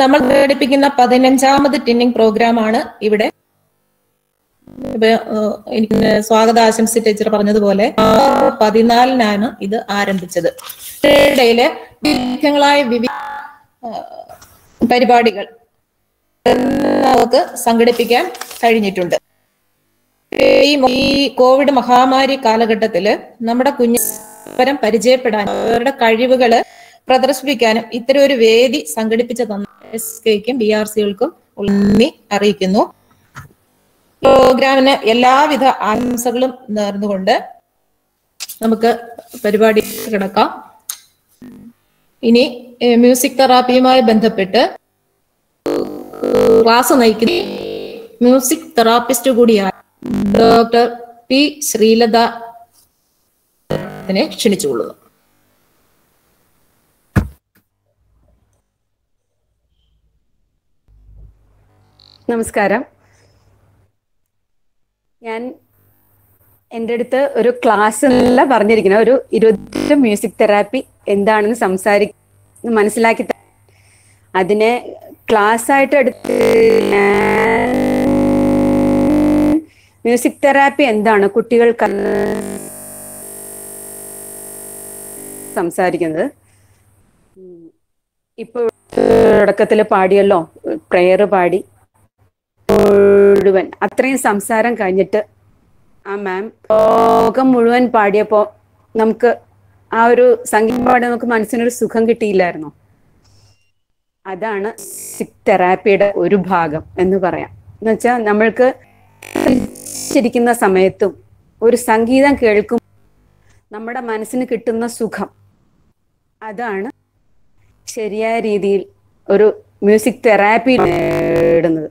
നമ്മൾ സംഘടിപ്പിക്കുന്ന പതിനഞ്ചാമത് ടിന്നിംഗ് പ്രോഗ്രാമാണ് ഇവിടെ ഇപ്പൊ, ഏഹ്, എനിക്ക് സ്വാഗത ആശംസ ടീച്ചർ പറഞ്ഞതുപോലെ നവംബർ പതിനാലിനാണ് ഇത് ആരംഭിച്ചത് ഇടയില് വിവിധങ്ങളായ വിവിധ ഏഹ്, പരിപാടികൾ നമുക്ക് സംഘടിപ്പിക്കാൻ കഴിഞ്ഞിട്ടുണ്ട് ഈ ഈ കോവിഡ് മഹാമാരി കാലഘട്ടത്തില് നമ്മുടെ കുഞ്ഞു പരം പരിചയപ്പെടാൻ അവരുടെ കഴിവുകള് പ്രദർശിപ്പിക്കാനും ഇത്തരം ഒരു വേദി സംഘടിപ്പിച്ച തന്ന എസ് കെക്കും ബി ആർ സികൾക്കും നന്ദി അറിയിക്കുന്നു പ്രോഗ്രാമിന് എല്ലാവിധ ആശംസകളും നേർന്നുകൊണ്ട് നമുക്ക് പരിപാടി കിടക്കാം ഇനി ഏഹ്, മ്യൂസിക് തെറാപ്പിയുമായി ബന്ധപ്പെട്ട് ക്ലാസ് നയിക്കുന്ന മ്യൂസിക് തെറാപ്പിസ്റ്റ് കൂടിയായ ഡോക്ടർ പി ശ്രീലത നെ ക്ഷണിച്ചുകൊള്ളുന്നു നമസ്കാരം ഞാൻ എൻ്റെ അടുത്ത് ഒരു ക്ലാസ് എന്നല്ല പറഞ്ഞിരിക്കുന്നത് ഒരു ഇരുപത്തി മ്യൂസിക് തെറാപ്പി എന്താണെന്ന് സംസാരി മനസ്സിലാക്കി ത- അതിനെ ക്ലാസ് ആയിട്ട് എടുത്ത് ഞാൻ മ്യൂസിക് തെറാപ്പി എന്താണ് കുട്ടികൾക്ക് സംസാരിക്കുന്നത് ഉം. ഇപ്പൊ തുടക്കത്തിൽ പാടിയല്ലോ പ്രെയർ പാടി മുഴുവൻ അത്രയും സംസാരം കഴിഞ്ഞിട്ട് ആ മാം ലോകം മുഴുവൻ പാടിയപ്പോ നമുക്ക് ആ ഒരു സംഗീതം പാടി നമുക്ക് മനസ്സിനൊരു സുഖം കിട്ടിയില്ലായിരുന്നോ അതാണ് മ്യൂസിക് തെറാപ്പിയുടെ ഒരു ഭാഗം എന്ന് പറയാം എന്ന് വെച്ചാൽ നമ്മൾക്ക് ഇരിക്കുന്ന സമയത്തും ഒരു സംഗീതം കേൾക്കും നമ്മുടെ മനസ്സിന് കിട്ടുന്ന സുഖം അതാണ് ശരിയായ രീതിയിൽ ഒരു മ്യൂസിക് തെറാപ്പി നേടുന്നത്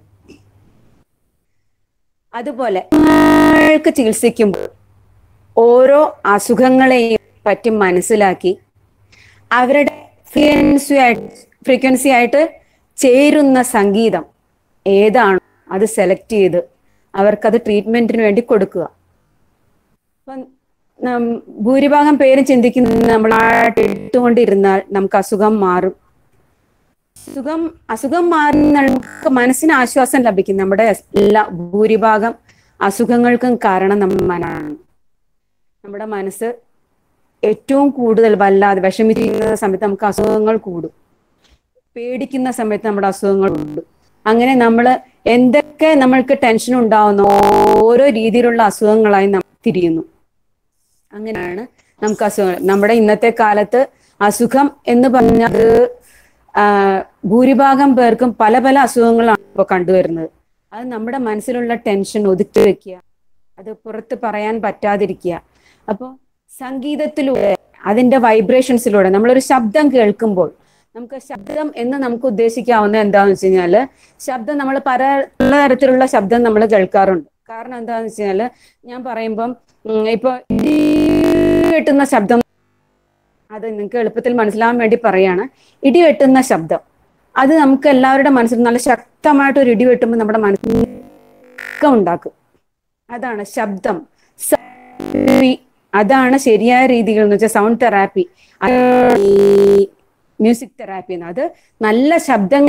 അതുപോലെ നമ്മൾക്ക് ചികിത്സിക്കുമ്പോൾ ഓരോ അസുഖങ്ങളെയും പറ്റി മനസ്സിലാക്കി അവരുടെ ഫ്രീക്വൻസി ആയിട്ട് ഫ്രീക്വൻസി ആയിട്ട് ചേരുന്ന സംഗീതം ഏതാണോ അത് സെലക്ട് ചെയ്ത് അവർക്കത് ട്രീറ്റ്മെന്റിന് വേണ്ടി കൊടുക്കുക അപ്പം നം- ഭൂരിഭാഗം പേരും ചിന്തിക്കുന്നത് നമ്മൾ ഇട്ടുകൊണ്ടിരുന്നാൽ നമുക്ക് അസുഖം മാറും അസുഖം അസുഖം മാറുന്ന നമുക്ക് മനസ്സിന് ആശ്വാസം ലഭിക്കും നമ്മുടെ എല്ലാ ഭൂരിഭാഗം അസുഖങ്ങൾക്കും കാരണം നമ്മുടെ മനമാണ് നമ്മുടെ മനസ്സ് ഏറ്റവും കൂടുതൽ വല്ലാതെ വിഷമിച്ചിരിക്കുന്ന സമയത്ത് നമുക്ക് അസുഖങ്ങൾ കൂടും പേടിക്കുന്ന സമയത്ത് നമ്മുടെ അസുഖങ്ങൾ കൂടും അങ്ങനെ നമ്മൾ എന്തൊക്കെ നമ്മൾക്ക് ടെൻഷൻ ഉണ്ടാവുന്ന ഓരോ രീതിയിലുള്ള അസുഖങ്ങളായി നമ്മൾ തിരിയുന്നു അങ്ങനെയാണ് നമുക്ക് അസുഖങ്ങൾ നമ്മുടെ ഇന്നത്തെ കാലത്ത് അസുഖം എന്ന് പറഞ്ഞത് ആ, ഭൂരിഭാഗം പേർക്കും പല പല അസുഖങ്ങളാണ് ഇപ്പോൾ കണ്ടുവരുന്നത് അത് നമ്മുടെ മനസ്സിലുള്ള ടെൻഷൻ ഒതുക്കി വെക്കുക അത് പുറത്ത് പറയാൻ പറ്റാതിരിക്കുക അപ്പോൾ സംഗീതത്തിലൂടെ അതിന്റെ വൈബ്രേഷൻസിലൂടെ നമ്മളൊരു ശബ്ദം കേൾക്കുമ്പോൾ നമുക്ക് ശബ്ദം എന്ന് നമുക്ക് ഉദ്ദേശിക്കാവുന്ന എന്താണെന്ന് വെച്ച് കഴിഞ്ഞാല് ശബ്ദം നമ്മൾ പല പല തരത്തിലുള്ള ശബ്ദം നമ്മൾ കേൾക്കാറുണ്ട് കാരണം എന്താന്ന് വെച്ച് കഴിഞ്ഞാല് ഞാൻ പറയുമ്പം ഉം, ഇപ്പൊ ഇടി വെട്ടുന്ന ശബ്ദം അത് നിങ്ങൾക്ക് എളുപ്പത്തിൽ മനസ്സിലാവാൻ വേണ്ടി പറയാണ് ഇടി വെട്ടുന്ന ശബ്ദം അത് നമുക്ക് എല്ലാവരുടെ മനസ്സിൽ നല്ല ശക്തമായിട്ട് ഒരു ഇടി വെട്ടുമ്പോൾ നമ്മുടെ മനസ്സിൽ ദുഃഖം ഉണ്ടാക്കും അതാണ് ശബ്ദം സ- ഈ അതാണ് ശരിയായ രീതികൾ എന്ന് വെച്ചാൽ സൗണ്ട് തെറാപ്പി ഈ മ്യൂസിക് തെറാപ്പി എന്ന് അത് നല്ല ശബ്ദം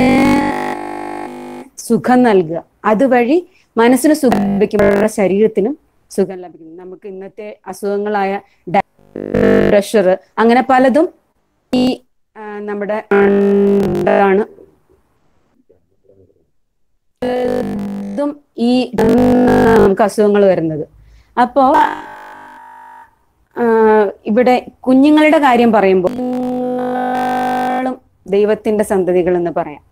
സുഖം നൽകുക അതുവഴി മനസ്സിന് സുഖം ലഭിക്കും നമ്മുടെ ശരീരത്തിനും സുഖം ലഭിക്കും നമുക്ക് ഇന്നത്തെ അസുഖങ്ങളായ പ്രഷർ അങ്ങനെ പലതും ഈ ആ, നമ്മുടെ ആണ് ഇതും ഈ നമുക്ക് അസുഖങ്ങൾ വരുന്നത് അപ്പോ ആ, ഇവിടെ കുഞ്ഞുങ്ങളുടെ കാര്യം പറയുമ്പോൾ കുഞ്ഞുങ്ങളും ദൈവത്തിന്റെ സന്തതികൾ എന്ന് പറയാം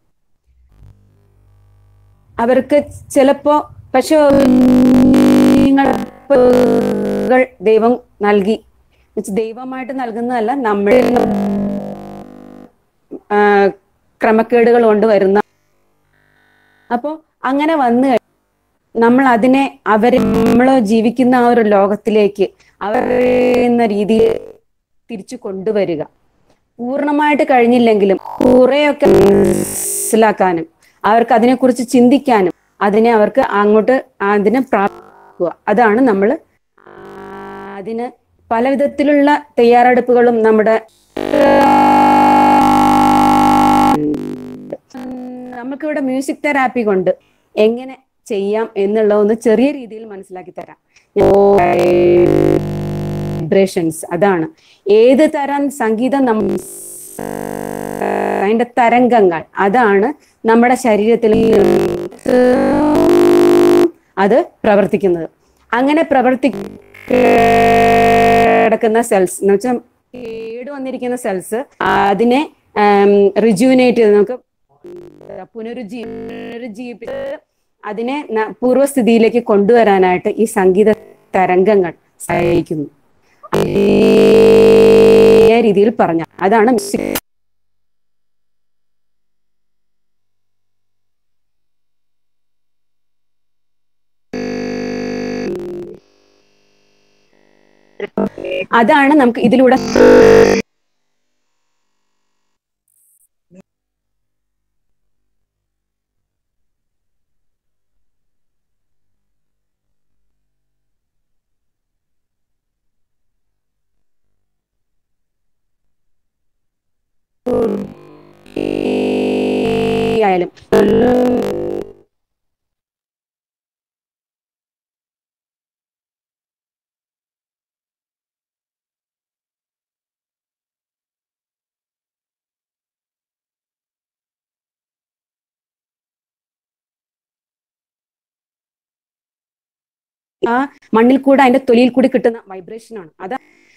അവർക്ക് ചിലപ്പോ പക്ഷെ കുഞ്ഞുങ്ങൾ ദൈവം നൽകി എന്നുവെച്ചാ ദൈവമായിട്ട് നൽകുന്നതല്ല നമ്മൾ ആ, ക്രമക്കേടുകൾ കൊണ്ട് വരുന്ന അപ്പോ അങ്ങനെ വന്നു കഴി- നമ്മൾ അതിനെ അവരെ നമ്മൾ ജീവിക്കുന്ന ആ ഒരു ലോകത്തിലേക്ക് അവർ എന്ന രീതിയിൽ തിരിച്ചു കൊണ്ടുവരിക പൂർണ്ണമായിട്ട് കഴിഞ്ഞില്ലെങ്കിലും കുറെയൊക്കെ മനസ്സിലാക്കാനും അവർക്ക് അതിനെക്കുറിച്ച് ചിന്തിക്കാനും അതിനെ അവർക്ക് അങ്ങോട്ട് അതിനെ പ്രാപ്തിക്കുക അതാണ് നമ്മൾ അതിന് പല വിധത്തിലുള്ള തയ്യാറെടുപ്പുകളും നമ്മുടെ നമുക്കിവിടെ മ്യൂസിക് തെറാപ്പി കൊണ്ട് എങ്ങനെ ചെയ്യാം എന്നുള്ള ഒന്ന് ചെറിയ രീതിയിൽ മനസ്സിലാക്കി തരാം വൈബ്രേഷൻസ് അതാണ് ഏത് തരം സംഗീതം നം അതിന്റെ തരംഗങ്ങൾ അതാണ് നമ്മുടെ ശരീരത്തിൽ അത് പ്രവർത്തിക്കുന്നത് അങ്ങനെ പ്രവർത്തി കിടക്കുന്ന സെൽസ് എന്ന് വെച്ചാൽ കേട് വന്നിരിക്കുന്ന സെൽസ് അതിനെ റിജുവിനേറ്റ് ചെയ്ത് നമുക്ക് പുനരുജ്ജീ പുനരുജ്ജീവിപ്പിച്ച് അതിനെ ന- പൂർവ്വസ്ഥിതിയിലേക്ക് കൊണ്ടുവരാനായിട്ട് ഈ സംഗീത തരംഗങ്ങൾ സഹായിക്കുന്നു ഈ രീതിയിൽ പറഞ്ഞ അതാണ് മ്യൂസിക് അതാണ് നമുക്ക് ഇതിലൂടെ ആയാലും ആ മണ്ണിൽ കൂടെ അതിന്റെ തൊലിയിൽ കൂടി കിട്ടുന്ന വൈബ്രേഷൻ ആണ് അതാ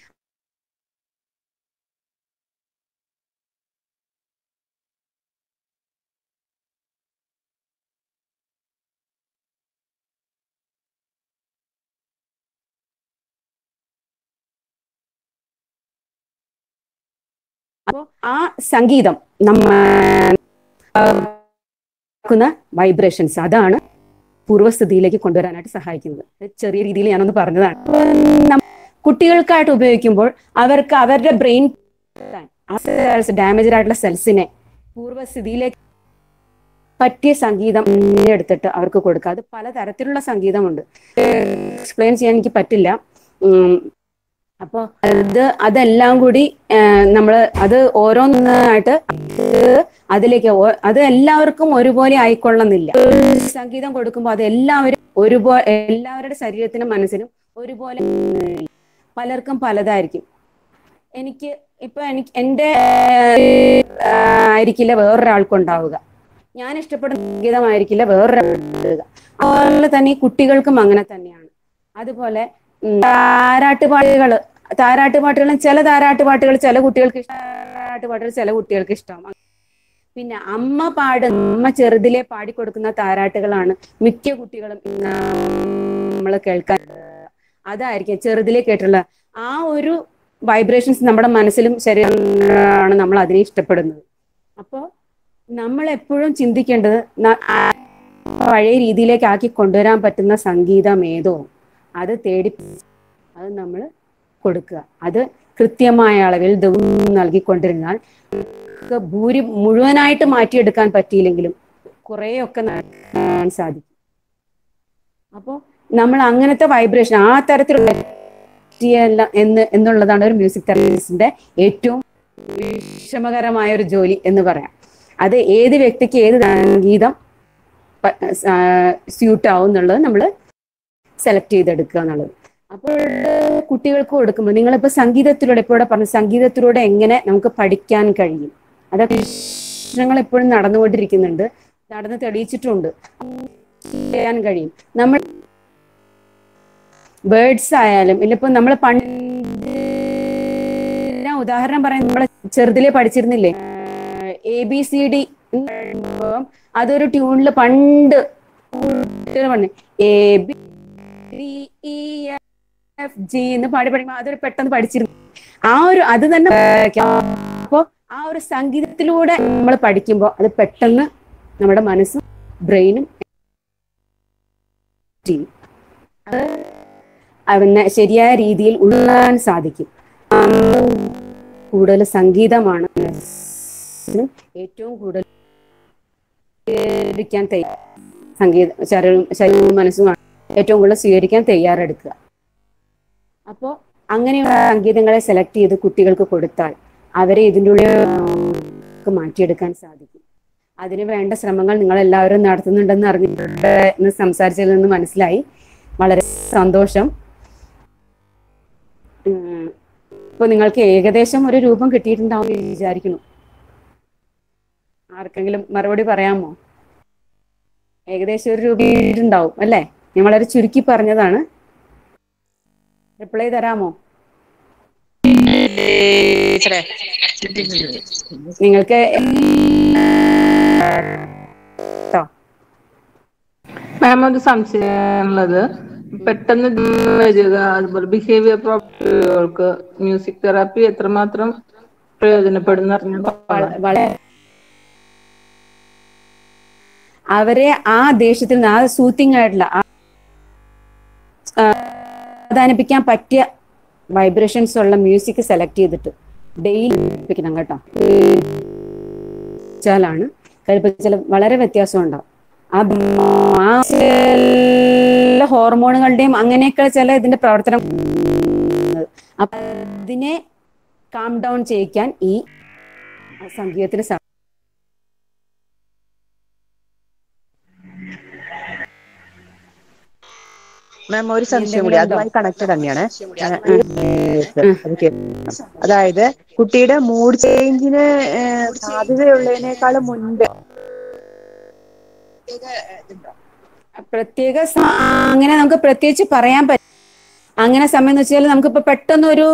അപ്പോ ആ സംഗീതം നമ്മ വൈബ്രേഷൻസ് അതാണ് പൂർവ്വസ്ഥിതിയിലേക്ക് കൊണ്ടുവരാനായിട്ട് സഹായിക്കുന്നത് ഇത് ചെറിയ രീതിയിൽ ഞാനൊന്ന് പറഞ്ഞതാണ് അപ്പൊ നം- കുട്ടികൾക്കായിട്ട് ഉപയോഗിക്കുമ്പോൾ അവർക്ക് അവരുടെ ബ്രെയിൻ ഡാമേജ് ആയിട്ടുള്ള സെൽസിനെ പൂർവ്വസ്ഥിതിയിലേക്ക് പറ്റിയ സംഗീതം എടുത്തിട്ട് അവർക്ക് കൊടുക്കുക അത് പലതരത്തിലുള്ള സംഗീതമുണ്ട് എക്സ്പ്ലെയിൻ ചെയ്യാൻ എനിക്ക് പറ്റില്ല ഉം, അപ്പൊ അത് അതെല്ലാം കൂടി നമ്മൾ അത് ഓരോന്നായിട്ട് അത് അതിലേക്ക് ഓ- അത് എല്ലാവർക്കും ഒരുപോലെ ആയിക്കൊള്ളുന്നില്ല സംഗീതം കൊടുക്കുമ്പോൾ അത് എല്ലാവരും ഒരുപോലെ എല്ലാവരുടെ ശരീരത്തിനും മനസ്സിനും ഒരുപോലെ പലർക്കും പലതായിരിക്കും എനിക്ക് ഇപ്പൊ എനിക്ക് എൻ്റെ ആ, ആയിരിക്കില്ല വേറൊരാൾക്കുണ്ടാവുക ഞാൻ ഇഷ്ടപ്പെടുന്ന സംഗീതമായിരിക്കില്ല വേറൊരാൾക്കുണ്ടാവുക അതുപോലെ തന്നെ ഈ കുട്ടികൾക്കും അങ്ങനെ തന്നെയാണ് അതുപോലെ ഉം, താരാട്ടുപാട്ടുകള് താരാട്ടുപാട്ടുകളും ചില താരാട്ടുപാട്ടുകൾ ചില കുട്ടികൾക്ക് ഇഷ്ടം താരാട്ടുപാട്ടുകൾ ചില കുട്ടികൾക്ക് ഇഷ്ടം പിന്നെ അമ്മ പാടുന്ന അമ്മ ചെറുതിലെ പാടിക്കൊടുക്കുന്ന താരാട്ടുകളാണ് മിക്ക കുട്ടികളും നമ്മൾ കേൾക്കാൻ അതായിരിക്കും ചെറുതിലെ കേട്ടുള്ള ആ ഒരു വൈബ്രേഷൻസ് നമ്മുടെ മനസ്സിലും ശരീരമാണ് നമ്മൾ അതിനെ ഇഷ്ടപ്പെടുന്നത് അപ്പോൾ നമ്മൾ എപ്പോഴും ചിന്തിക്കേണ്ടത് ന- ആ പഴയ രീതിയിലേക്ക് ആക്കി കൊണ്ടുവരാൻ പറ്റുന്ന സംഗീതം ഏതോ അത് തേടി അത് നമ്മൾ കൊടുക്കുക അത് കൃത്യമായ അളവിൽ ദിവസം നൽകിക്കൊണ്ടിരുന്നാൽ നമുക്ക് ഭൂരി മുഴുവനായിട്ട് മാറ്റിയെടുക്കാൻ പറ്റിയില്ലെങ്കിലും കുറേയൊക്കെ നടക്കാൻ സാധിക്കും അപ്പോൾ നമ്മൾ അങ്ങനത്തെ വൈബ്രേഷൻ ആ തരത്തിലുള്ള പറ്റിയല്ല എന്ന് എന്നുള്ളതാണ് ഒരു മ്യൂസിക് തെറാപ്പിസ്റ്റിന്റെ ഏറ്റവും വിഷമകരമായ ഒരു ജോലി എന്ന് പറയാം അത് ഏത് വ്യക്തിക്ക് ഏത് സംഗീതം സ്യൂട്ട് ആവും എന്നുള്ളത് നമ്മൾ സെലക്ട് ചെയ്തെടുക്കുക എന്നുള്ളത് അപ്പോൾ കുട്ടികൾക്ക് കൊടുക്കുമ്പോൾ നിങ്ങളിപ്പോൾ സംഗീതത്തിലൂടെ ഇപ്പോൾ ഇവിടെ പറഞ്ഞു സംഗീതത്തിലൂടെ എങ്ങനെ നമുക്ക് പഠിക്കാൻ കഴിയും അതൊക്കെ പ്രശ്നങ്ങൾ എപ്പോഴും നടന്നുകൊണ്ടിരിക്കുന്നുണ്ട് നടന്ന് തെളിയിച്ചിട്ടുണ്ട് ചെയ്യാൻ കഴിയും നമ്മൾ ബേർഡ്സ് ആയാലും ഇല്ലിപ്പോ നമ്മൾ പണ്ട് ഞാൻ ഉദാഹരണം പറയാൻ നമ്മൾ ചെറുതിലെ പഠിച്ചിരുന്നില്ലേ എ ബി സി ഡി അതൊരു ട്യൂണിൽ പണ്ട് കുട്ടികൾ പറഞ്ഞു A B E F G എന്ന് പാടി പഠിക്കുമ്പോൾ അതൊരു പെട്ടെന്ന് പഠിച്ചിരുന്നു ആ ഒരു അത് തന്നെ അപ്പോ ആ ഒരു സംഗീതത്തിലൂടെ നമ്മൾ പഠിക്കുമ്പോൾ അത് പെട്ടെന്ന് നമ്മുടെ മനസ്സും ബ്രെയിനും ചെയ്യും അത് അവന് ശരിയായ രീതിയിൽ ഉള്ളാൻ സാധിക്കും കൂടുതൽ സംഗീതമാണ് മനസ്സിനും ഏറ്റവും കൂടുതൽ സ്വീകരിക്കാൻ തയ്യാർ സംഗീത ശരീരവും ശരീരവും മനസ്സുമാണ് ഏറ്റവും കൂടുതൽ സ്വീകരിക്കാൻ തയ്യാറെടുക്കുക അപ്പോൾ അങ്ങനെയുള്ള സംഗീതങ്ങളെ സെലക്ട് ചെയ്ത് കുട്ടികൾക്ക് കൊടുത്താൽ അവരെ ഇതിൻ്റെ ഉള്ളിൽ മാറ്റിയെടുക്കാൻ സാധിക്കും അതിന് വേണ്ട ശ്രമങ്ങൾ നിങ്ങൾ എല്ലാവരും നടത്തുന്നുണ്ടെന്ന് അറിഞ്ഞിട്ടുണ്ട് എന്ന് സംസാരിച്ചതിൽ നിന്ന് മനസ്സിലായി വളരെ സന്തോഷം ഉം. ഇപ്പൊ നിങ്ങൾക്ക് ഏകദേശം ഒരു രൂപം കിട്ടിയിട്ടുണ്ടാവും എന്ന് വിചാരിക്കുന്നു ആർക്കെങ്കിലും മറുപടി പറയാമോ ഏകദേശം ഒരു രൂപ കിട്ടിയിട്ടുണ്ടാവും അല്ലേ ഞാൻ വളരെ ചുരുക്കി പറഞ്ഞതാണ് റിപ്ലൈ തരാമോ നിങ്ങൾക്ക് ട്ടോ. മാം ഒരു സംശയമുള്ളത് പെട്ടെന്ന് വരിക അതുപോലെ ബിഹേവിയർ പ്രോബ്ലങ്ങൾക്ക് മ്യൂസിക് തെറാപ്പി എത്രമാത്രം പ്രയോജനപ്പെടുന്ന അറിഞ്ഞാൽ വള- വളരെ അവരെ ആ ദേഷ്യത്തിൽ നിന്ന് ആ സൂത്തിങ് ആയിട്ടുള്ള ആ ആ, സമാധാനിപ്പിക്കാൻ പറ്റിയ വൈബ്രേഷൻസ് ഉള്ള മ്യൂസിക് സെലക്ട് ചെയ്തിട്ട് ഡെയിലി കേൾപ്പിക്കണം കേട്ടോ ാണ് കേൾപ്പിച്ചാൽ വളരെ വ്യത്യാസം ഉണ്ടാവും ആ ആ ചില ഹോർമോണുകളുടെയും അങ്ങനെയൊക്കെ ചില ഇതിന്റെ പ്രവർത്തനം അപ്പൊ അതിനെ കാം ഡൗൺ ചെയ്യിക്കാൻ ഈ സംഗീതത്തിന് സാ മാം ഒരു സംശയം കൂടി അതുമായി കണക്റ്റഡ് തന്നെയാണ് അത് കേൾക്കണം. അതായത് കുട്ടിയുടെ മൂഡ് ചേഞ്ചിന് സാധ്യതയുള്ളതിനേക്കാളും മുൻപ് പ്രത്യേക സ- അങ്ങനെ നമുക്ക് പ്രത്യേകിച്ച് പറയാൻ പറ്റും അങ്ങനെ സമയം എന്ന് വെച്ചാൽ നമുക്കിപ്പോ പെട്ടെന്ന് ഒരു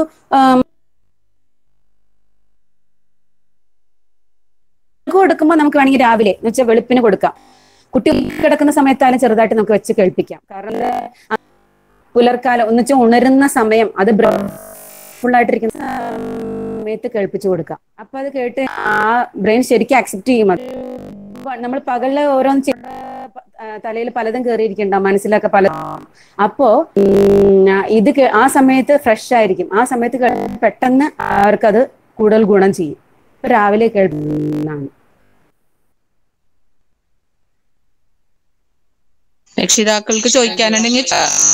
കൊടുക്കുമ്പോൾ നമുക്ക് വേണമെങ്കിൽ രാവിലെ എന്ന് വെച്ചാൽ വെളുപ്പിന് കൊടുക്കാം കുട്ടി കിടക്കുന്ന സമയത്തായാലും ചെറുതായിട്ട് നമുക്ക് വെച്ച് കേൾപ്പിക്കാം കാരണം ഇത് ആ പുലർക്കാലം എന്ന് വെച്ചാൽ ഉണരുന്ന സമയം അത് ഫുൾ ആയിട്ടിരിക്കുന്ന സമയത്ത് കേൾപ്പിച്ചു കൊടുക്കാം അപ്പൊ അത് കേട്ട് ആ ബ്രെയിൻ ശരിക്കും അക്സെപ്റ്റ് ചെയ്യും അത് നമ്മൾ പകലില് ഓരോന്ന് തലയിൽ പലതും കയറിയിരിക്കണ്ടാവും മനസ്സിലൊക്കെ പല അപ്പോ ഉം, ഇത് കേ- ആ സമയത്ത് ഫ്രഷ് ആയിരിക്കും ആ സമയത്ത് കേ- പെട്ടെന്ന് അവർക്കത് കൂടുതൽ ഗുണം ചെയ്യും ഇപ്പൊ രാവിലെ കേൾക്കുന്നതാണ് രക്ഷിതാക്കൾക്ക് ചോദിക്കാനുണ്ടെങ്കിൽ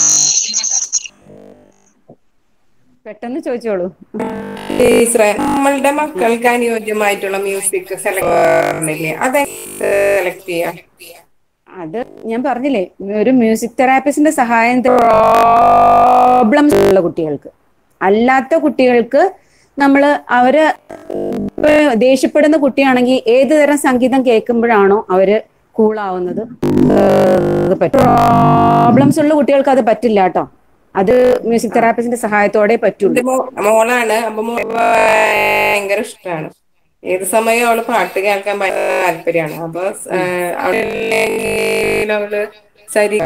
പെട്ടെന്ന് ചോദിച്ചോളൂ ടീച്ചറെ നമ്മളുടെ മക്കൾക്ക് അനുയോജ്യമായിട്ടുള്ള മ്യൂസിക് സെലക്ട് അതെ സെലക്ട് ചെയ്യാം അത് ഞാൻ പറഞ്ഞില്ലേ ഒരു മ്യൂസിക് തെറാപ്പിസ്റ്റിന്റെ സഹായം പ്രോബ്ലംസ് ഉള്ള കുട്ടികൾക്ക് അല്ലാത്ത കുട്ടികൾക്ക് നമ്മൾ അവര് ഇപ്പൊ ദേഷ്യപ്പെടുന്ന കുട്ടിയാണെങ്കിൽ ഏത് തരം സംഗീതം കേൾക്കുമ്പോഴാണോ അവര് കൂളാവുന്നത് അത് പറ്റും പ്രോബ്ലംസ് ഉള്ള കുട്ടികൾക്ക് അത് പറ്റില്ല കേട്ടോ അത് മ്യൂസിക് തെറാപ്പിസ്റ്റിന്റെ സഹായത്തോടെ പറ്റുള്ളൂ എന്റെ മോ- മോളാണ് അപ്പൊ മോ- ഭയങ്കര ഇഷ്ടമാണ് ഏത് സമയം അവള് പാട്ട് കേൾക്കാൻ ഭയങ്കര താല്പര്യമാണ് അപ്പൊ ആ, അവള് അവള് ശരി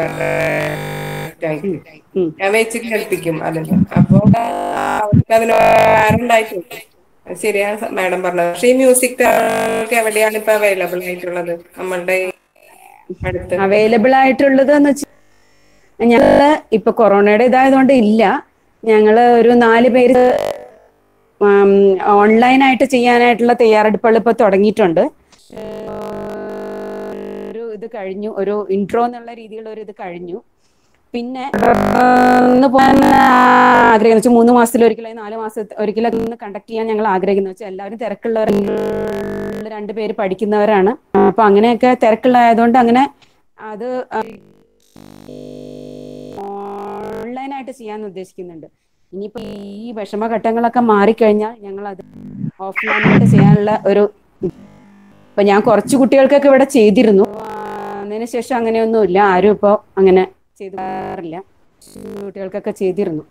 ഉം. ഞാൻ വെച്ച് കേൾപ്പിക്കും അതിന് അപ്പൊ അവൾക്ക് അതിന് ഉണ്ടായിട്ടുണ്ട് ശരിയാണ് മാഡം പറഞ്ഞത് പക്ഷെ ഈ മ്യൂസിക് തെറാപ്പി എവിടെയാണ് ഇപ്പൊ അവൈലബിൾ ആയിട്ടുള്ളത് നമ്മളുടെ ഈ അടുത്ത് അവൈലബിൾ ആയിട്ടുള്ളത് എന്ന് വെച്ചാൽ ഞങ്ങള് ഇപ്പൊ കൊറോണയുടെ ഇതായതുകൊണ്ട് ഇല്ല ഞങ്ങള് ഒരു നാല് പേര് ഓൺലൈനായിട്ട് ചെയ്യാനായിട്ടുള്ള തയ്യാറെടുപ്പുകൾ ഇപ്പൊ തുടങ്ങിയിട്ടുണ്ട് ഒരു ഇത് കഴിഞ്ഞു ഒരു ഇൻട്രോ എന്നുള്ള രീതിയിലുള്ള ഒരു ഇത് കഴിഞ്ഞു പിന്നെ ഒന്ന് പോകാൻ ആഗ്രഹിക്കുന്നു വെച്ചാൽ മൂന്ന് മാസത്തിൽ ഒരിക്കലും നാല് മാസത്തിൽ ഒരിക്കലും ഒന്ന് കണ്ടക്ട് ചെയ്യാൻ ഞങ്ങൾ ആഗ്രഹിക്കുന്നു വെച്ചാൽ എല്ലാവരും തിരക്കുള്ളവർ രണ്ടുപേര് പഠിക്കുന്നവരാണ് അപ്പൊ അങ്ങനെയൊക്കെ തിരക്കുള്ളതായതുകൊണ്ട് അങ്ങനെ അത് ഓൺലൈനായിട്ട് ചെയ്യാൻ ഉദ്ദേശിക്കുന്നുണ്ട് ഇനിയിപ്പോ ഈ വിഷമഘട്ടങ്ങളൊക്കെ മാറിക്കഴിഞ്ഞാൽ ഞങ്ങൾ അത് ഓഫ്ലൈനായിട്ട് ചെയ്യാനുള്ള ഒരു ഇപ്പൊ ഞാൻ കുറച്ച് കുട്ടികൾക്കൊക്കെ ഇവിടെ ചെയ്തിരുന്നു ആ, അതിന് ശേഷം അങ്ങനെയൊന്നുമില്ല ആരും ഇപ്പോ അങ്ങനെ ചെയ്തില്ല കുട്ടികൾക്കൊക്കെ ചെയ്തിരുന്നു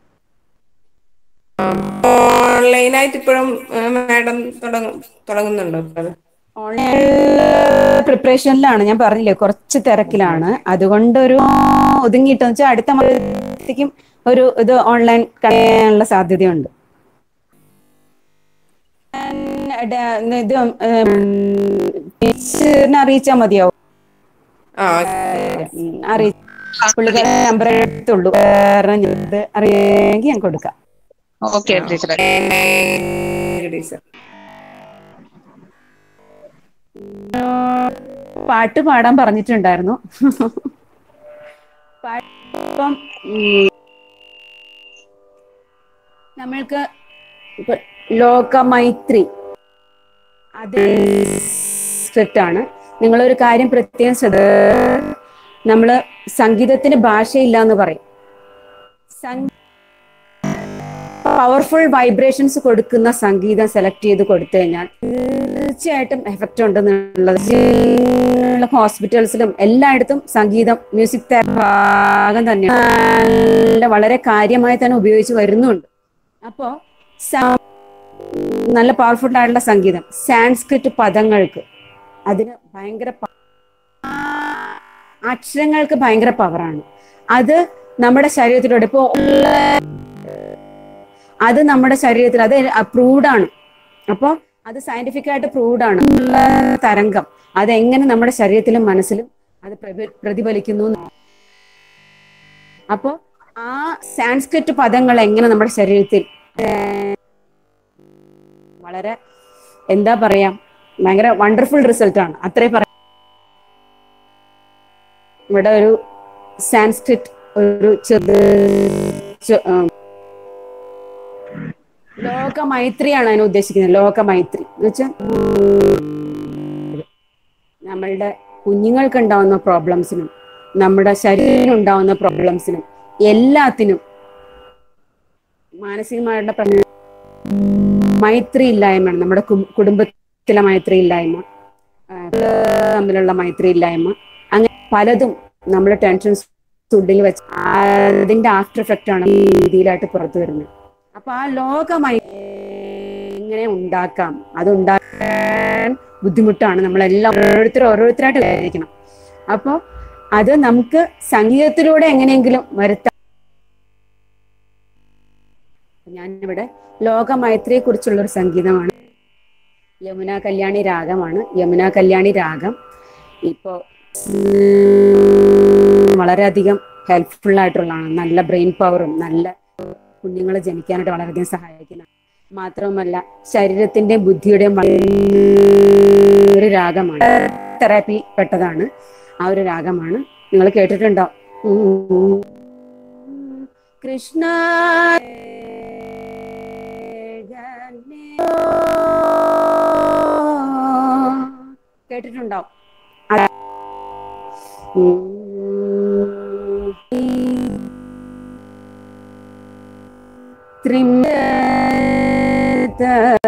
ഓൺലൈനായിട്ട് ഇപ്പോഴും മാഡം തുടങ്ങുന്നുണ്ടോ ഇപ്പൊ അത്? ഓൺലൈൻ പ്രിപ്പറേഷനിലാണ് ഞാൻ പറഞ്ഞില്ലേ കുറച്ച് തിരക്കിലാണ് അതുകൊണ്ട് ഒരു ഒതുങ്ങിയിട്ടെന്ന് വെച്ചാൽ അടുത്ത മാസത്തേക്കും ഒരു ഇത് ഓൺലൈൻ കഴിയാനുള്ള സാധ്യതയുണ്ട് ഞാൻ ഡ- ഇത് ടീച്ചറിനെ അറിയിച്ചാൽ മതിയാവും ആ ഉം, അറിയി പുള്ളിക്കാരൻ നമ്പർ എടുത്തുള്ളൂ കാരണം ഞാൻ ഇത് അറിയെങ്കിൽ ഞാൻ കൊടുക്കാം ഓക്കെ ടീച്ചറെ ടീച്ചർ പാട്ട് പാടാൻ പറഞ്ഞിട്ടുണ്ടായിരുന്നു പാട്ട് ഇപ്പം ഉം, നമ്മൾക്ക് ഇപ്പൊ ലോകമൈത്രി അത് ആസ്പെക്ട് ആണ് നിങ്ങളൊരു കാര്യം പ്രത്യേകം ശ്രദ്ധ നമ്മള് സംഗീതത്തിന് ഭാഷയില്ല എന്ന് പറയും പവർഫുൾ വൈബ്രേഷൻസ് കൊടുക്കുന്ന സംഗീതം സെലക്ട് ചെയ്ത് കൊടുത്തു കഴിഞ്ഞാൽ തീർച്ചയായിട്ടും എഫക്റ്റ് ഉണ്ടെന്നുള്ള ഹോസ്പിറ്റൽസിലും എല്ലായിടത്തും സംഗീതം മ്യൂസിക് ഭാഗം തന്നെയാണ് വളരെ കാര്യമായി തന്നെ ഉപയോഗിച്ച് വരുന്നുണ്ട് അപ്പോ സ- നല്ല പവർഫുൾ ആയിട്ടുള്ള സംഗീതം സാൻസ്ക്രിറ്റ് പദങ്ങൾക്ക് അതിന് ഭയങ്കര പ- അക്ഷരങ്ങൾക്ക് ഭയങ്കര പവറാണ് അത് നമ്മുടെ ശരീരത്തിലൂടെ ഇപ്പോ അത് നമ്മുടെ ശരീരത്തിൽ അത് അപ്രൂവ്ഡ് ആണ് അപ്പോൾ അത് സയന്റിഫിക് ആയിട്ട് പ്രൂവ്ഡ് ആണ് ഉള്ള തരംഗം അതെങ്ങനെ നമ്മുടെ ശരീരത്തിലും മനസ്സിലും അത് പ്രതി- പ്രതിഫലിക്കുന്നു എന്ന്. അപ്പോ ആ സാൻസ്ക്രിറ്റ് പദങ്ങൾ എങ്ങനെ നമ്മുടെ ശരീരത്തിൽ ഏർ, വളരെ എന്താ പറയാ ഭയങ്കര വണ്ടർഫുൾ റിസൾട്ട് ആണ് അത്രേ പറയാം ഇവിടെ ഒരു സാൻസ്ക്രിറ്റ് ഒരു ചെറു ചെ- ആ, ലോകമൈത്രിയാണ് അതിനെ ഉദ്ദേശിക്കുന്നത് ലോകമൈത്രി എന്ന് വെച്ചാൽ നമ്മളുടെ കുഞ്ഞുങ്ങൾക്ക് ഉണ്ടാവുന്ന പ്രോബ്ലംസിനും നമ്മുടെ ശരീരത്തിന് ഉണ്ടാവുന്ന പ്രോബ്ലംസിനും എല്ലാത്തിനും മാനസികമായിട്ടുള്ള പ്രശ്നം മൈത്രി ഇല്ലായ്മയാണ് നമ്മുടെ കു- കുടുംബത്തിലെ മൈത്രി ഇല്ലായ്മ ആ, തമ്മിലുള്ള മൈത്രി ഇല്ലായ്മ അങ്ങനെ പലതും നമ്മൾ ടെൻഷൻസ് ഫുഡിൽ വെച്ച് അതിന്റെ ആഫ്റ്റർ എഫക്റ്റ് ആണ് ഈ രീതിയിലായിട്ട് പുറത്തു വരുന്നത് അപ്പൊ ആ ലോകമായി എങ്ങനെ ഉണ്ടാക്കാം അത് ഉണ്ടാക്കാൻ ബുദ്ധിമുട്ടാണ് നമ്മളെല്ലാം ഓരോരുത്തരും ഓരോരുത്തരായിട്ട് വിചാരിക്കണം അപ്പൊ അത് നമുക്ക് സംഗീതത്തിലൂടെ എങ്ങനെയെങ്കിലും വരുത്താം ഞാനിവിടെ ലോകമൈത്രിയെ കുറിച്ചുള്ള ഒരു സംഗീതമാണ് യമുന കല്യാണി രാഗമാണ് യമുന കല്യാണി രാഗം ഇപ്പോ ഉം, വളരെയധികം ഹെൽപ്ഫുൾ ആയിട്ടുള്ളതാണ് നല്ല ബ്രെയിൻ പവറും നല്ല കുഞ്ഞുങ്ങൾ ജനിക്കാനായിട്ട് വളരെയധികം സഹായിക്കുന്ന മാത്രവുമല്ല ശരീരത്തിന്റെയും ബുദ്ധിയുടെയും വളരെ ഒരു രാഗമാണ് തെറാപ്പി പെട്ടതാണ് ആ ഒരു രാഗമാണ് നിങ്ങൾ കേട്ടിട്ടുണ്ടോ ഉം. കൃഷ്ണ കേട്ടിട്ടുണ്ടോ അത് ഉം. ത്രിംഗത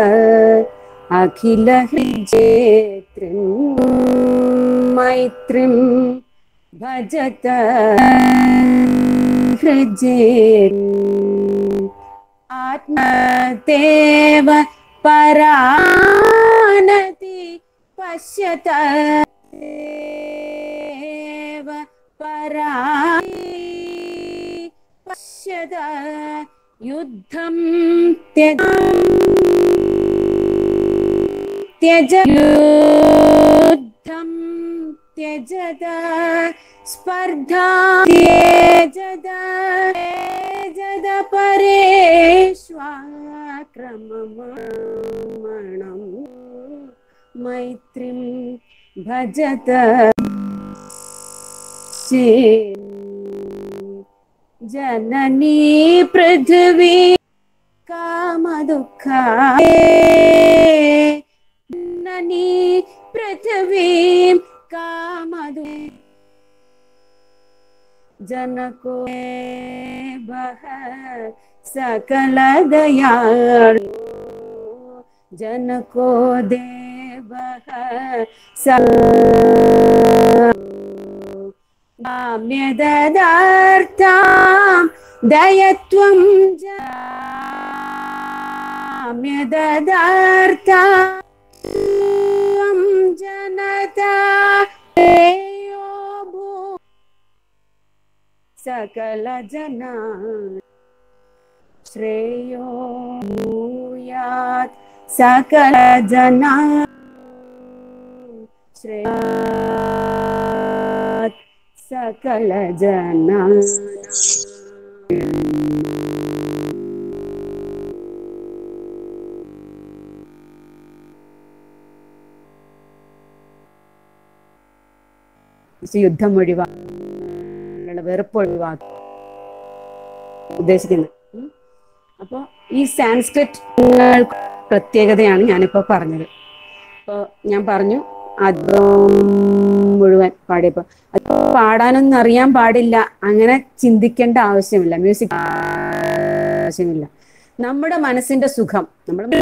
അഖില ഹൃജേത്രിം മൈത്രിം ഭജത ഹൃജേ ആത്മദേവ പരാനതി പശ്യത ദേവ പരാ പശ്യത യുദ്ധം ത്യജ त्यज युद्धं त्यजद स्पर्धा त्यजद त्यजद परेष्वाक्रममणं मैत्रीं भजत जननी पृथ्वी कामदुःखाय जननी पृथ्वीं कामदु जनको बह सकलदयाळु जनको देवः स काम्यददार्तां दयत्वं जाम्यददार्ता त्वं जनता श्रेयो भू सकलजना श्रेयो भूयात् सकलजना श्रेयात् सकलजना യുദ്ധം ഒഴിവാക്കുക വെറുപ്പ് ഒഴിവാക്കുക ഉദ്ദേശിക്കുന്നത് ഉം. അപ്പൊ ഈ സാൻസ്ക്രിറ്റ് പ്രത്യേകതയാണ് ഞാനിപ്പോ പറഞ്ഞത് അപ്പോൾ ഞാൻ പറഞ്ഞു അത് മുഴുവൻ പാടിയപ്പോ അത് പാടാനൊന്നും അറിയാൻ പാടില്ല അങ്ങനെ ചിന്തിക്കേണ്ട ആവശ്യമില്ല മ്യൂസിക് ആവശ്യമില്ല നമ്മുടെ മനസ്സിന്റെ സുഖം നമ്മുടെ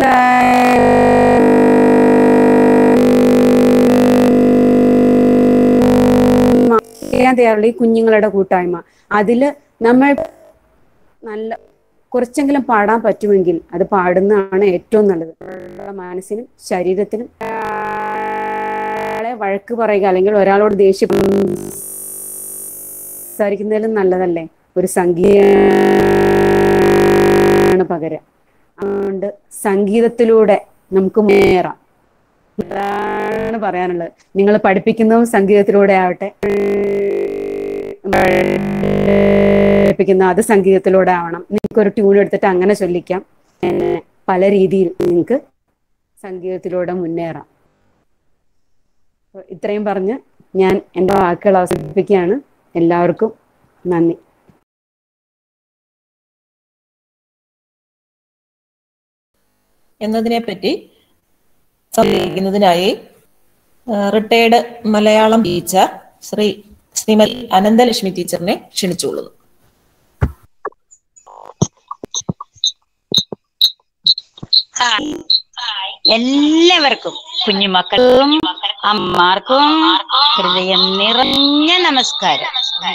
ചെയ്യാൻ തയ്യാറുള്ള ഈ കുഞ്ഞുങ്ങളുടെ കൂട്ടായ്മ അതില് നമ്മൾ നല്ല കുറച്ചെങ്കിലും പാടാൻ പറ്റുമെങ്കിൽ അത് പാടുന്നതാണ് ഏറ്റവും നല്ലത് നമ്മുടെ മനസ്സിനും ശരീരത്തിനും ഒരാളെ വഴക്ക് പറയുക അല്ലെങ്കിൽ ഒരാളോട് ദേഷ്യം സംസാരിക്കുന്നതിലും നല്ലതല്ലേ ഒരു സംഗീതമാണ് പകരം അതുകൊണ്ട് സംഗീതത്തിലൂടെ നമുക്ക് മുന്നേറാം അതാണ് പറയാനുള്ളത് നിങ്ങൾ പഠിപ്പിക്കുന്നതും സംഗീതത്തിലൂടെ ആവട്ടെ പഠിപ്പിക്കുന്ന അത് സംഗീതത്തിലൂടെ ആവണം നിങ്ങൾക്ക് ഒരു ട്യൂൺ എടുത്തിട്ട് അങ്ങനെ ചൊല്ലിക്കാം പിന്നെ പല രീതിയിൽ നിങ്ങൾക്ക് സംഗീതത്തിലൂടെ മുന്നേറാം അപ്പൊ ഇത്രയും പറഞ്ഞ് ഞാൻ എൻ്റെ വാക്കുകൾ അവസാനിപ്പിക്കുകയാണ് എല്ലാവർക്കും നന്ദി എന്നതിനെപ്പറ്റി സംസാരിക്കുന്നതിനായി റിട്ടയർഡ് മലയാളം ടീച്ചർ ശ്രീ ശ്രീമതി അനന്തലക്ഷ്മി ടീച്ചറിനെ ക്ഷണിച്ചുകൊള്ളുന്നു ഹായ് എല്ലാവർക്കും കുഞ്ഞുമക്കൾക്കും അമ്മമാർക്കും ഹൃദയം നിറഞ്ഞ നമസ്കാരം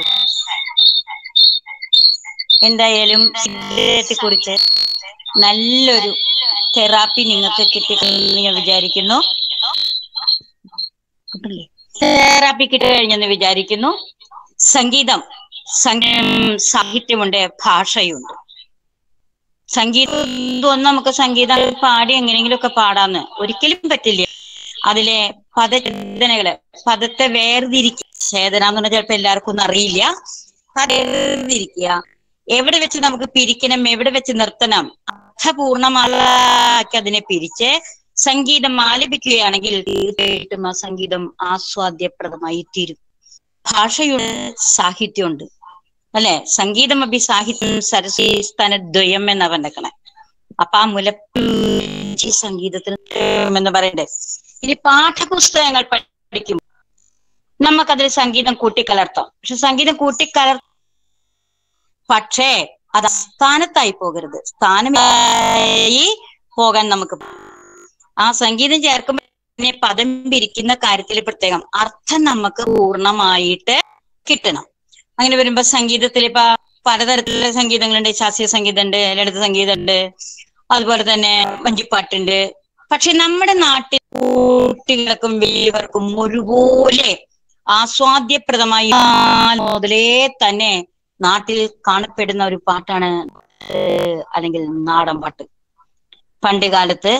എന്തായാലും സംഗീതത്തെ കുറിച്ച് നല്ലൊരു തെറാപ്പി നിങ്ങൾക്ക് കിട്ടിക്കഴിഞ്ഞെന്ന് ഞാൻ വിചാരിക്കുന്നു കിട്ടില്ലേ? തെറാപ്പി കിട്ടി കഴിഞ്ഞെന്ന് വിചാരിക്കുന്നു സംഗീതം സംഗീതം സാഹിത്യമുണ്ട് ഭാഷയുണ്ട് സംഗീതം ഒന്നും നമുക്ക് സംഗീതം പാടി എങ്ങനെയെങ്കിലും ഒക്കെ പാടാന്ന് ഒരിക്കലും പറ്റില്ല അതിലെ പദചേതനകള് പദത്തെ വേർതിരിക്കുക ചേതന എന്ന് പറഞ്ഞാൽ ചിലപ്പോ എല്ലാവർക്കും ഒന്നും അറിയില്ല അത് വേർതിരിക്കുക എവിടെ വെച്ച് നമുക്ക് പിരിക്കണം എവിടെ വെച്ച് നിർത്തണം അർത്ഥപൂർണമാക്കി അതിനെ പിരിച്ച് സംഗീതം ആലപിക്കുകയാണെങ്കിൽ തീർച്ചയായിട്ടും ആ സംഗീതം ആസ്വാദ്യപ്രദമായി തീരും ഭാഷയുണ്ട് സാഹിത്യമുണ്ട് അല്ലെ സംഗീതം അഭി സാഹിത്യം സരസ്വതി സ്ഥാനദ്വയം എന്നാ പറഞ്ഞേക്കണേ അപ്പൊ ആ മുലപ്പി സംഗീതത്തിൽ എന്ന് പറയണ്ടേ ഇനി പാഠപുസ്തകങ്ങൾ പഠിക്കും നമുക്കതിൽ സംഗീതം കൂട്ടിക്കലർത്താം പക്ഷെ സംഗീതം കൂട്ടിക്കലർ പക്ഷേ അത് സ്ഥാനത്തായി പോകരുത് സ്ഥാനമായി പോകാൻ നമുക്ക് ആ സംഗീതം ചേർക്കുമ്പോൾ തന്നെ പദം പിരിക്കുന്ന കാര്യത്തിൽ പ്രത്യേകം അർത്ഥം നമുക്ക് പൂർണ്ണമായിട്ട് കിട്ടണം അങ്ങനെ വരുമ്പോ സംഗീതത്തിൽ ഇപ്പൊ പലതരത്തിലുള്ള സംഗീതങ്ങളുണ്ട് ശാസ്ത്രീയ സംഗീതമുണ്ട് ലളിത സംഗീതമുണ്ട് അതുപോലെ തന്നെ വഞ്ചിപ്പാട്ടുണ്ട് പക്ഷെ നമ്മുടെ നാട്ടിൽ കുട്ടികൾക്കും വലിയവർക്കും ഒരുപോലെ ആസ്വാദ്യപ്രദമായി മുതലേ തന്നെ നാട്ടിൽ കാണപ്പെടുന്ന ഒരു പാട്ടാണ് ഏഹ് അല്ലെങ്കിൽ നാടൻ പാട്ട് പണ്ട് കാലത്ത്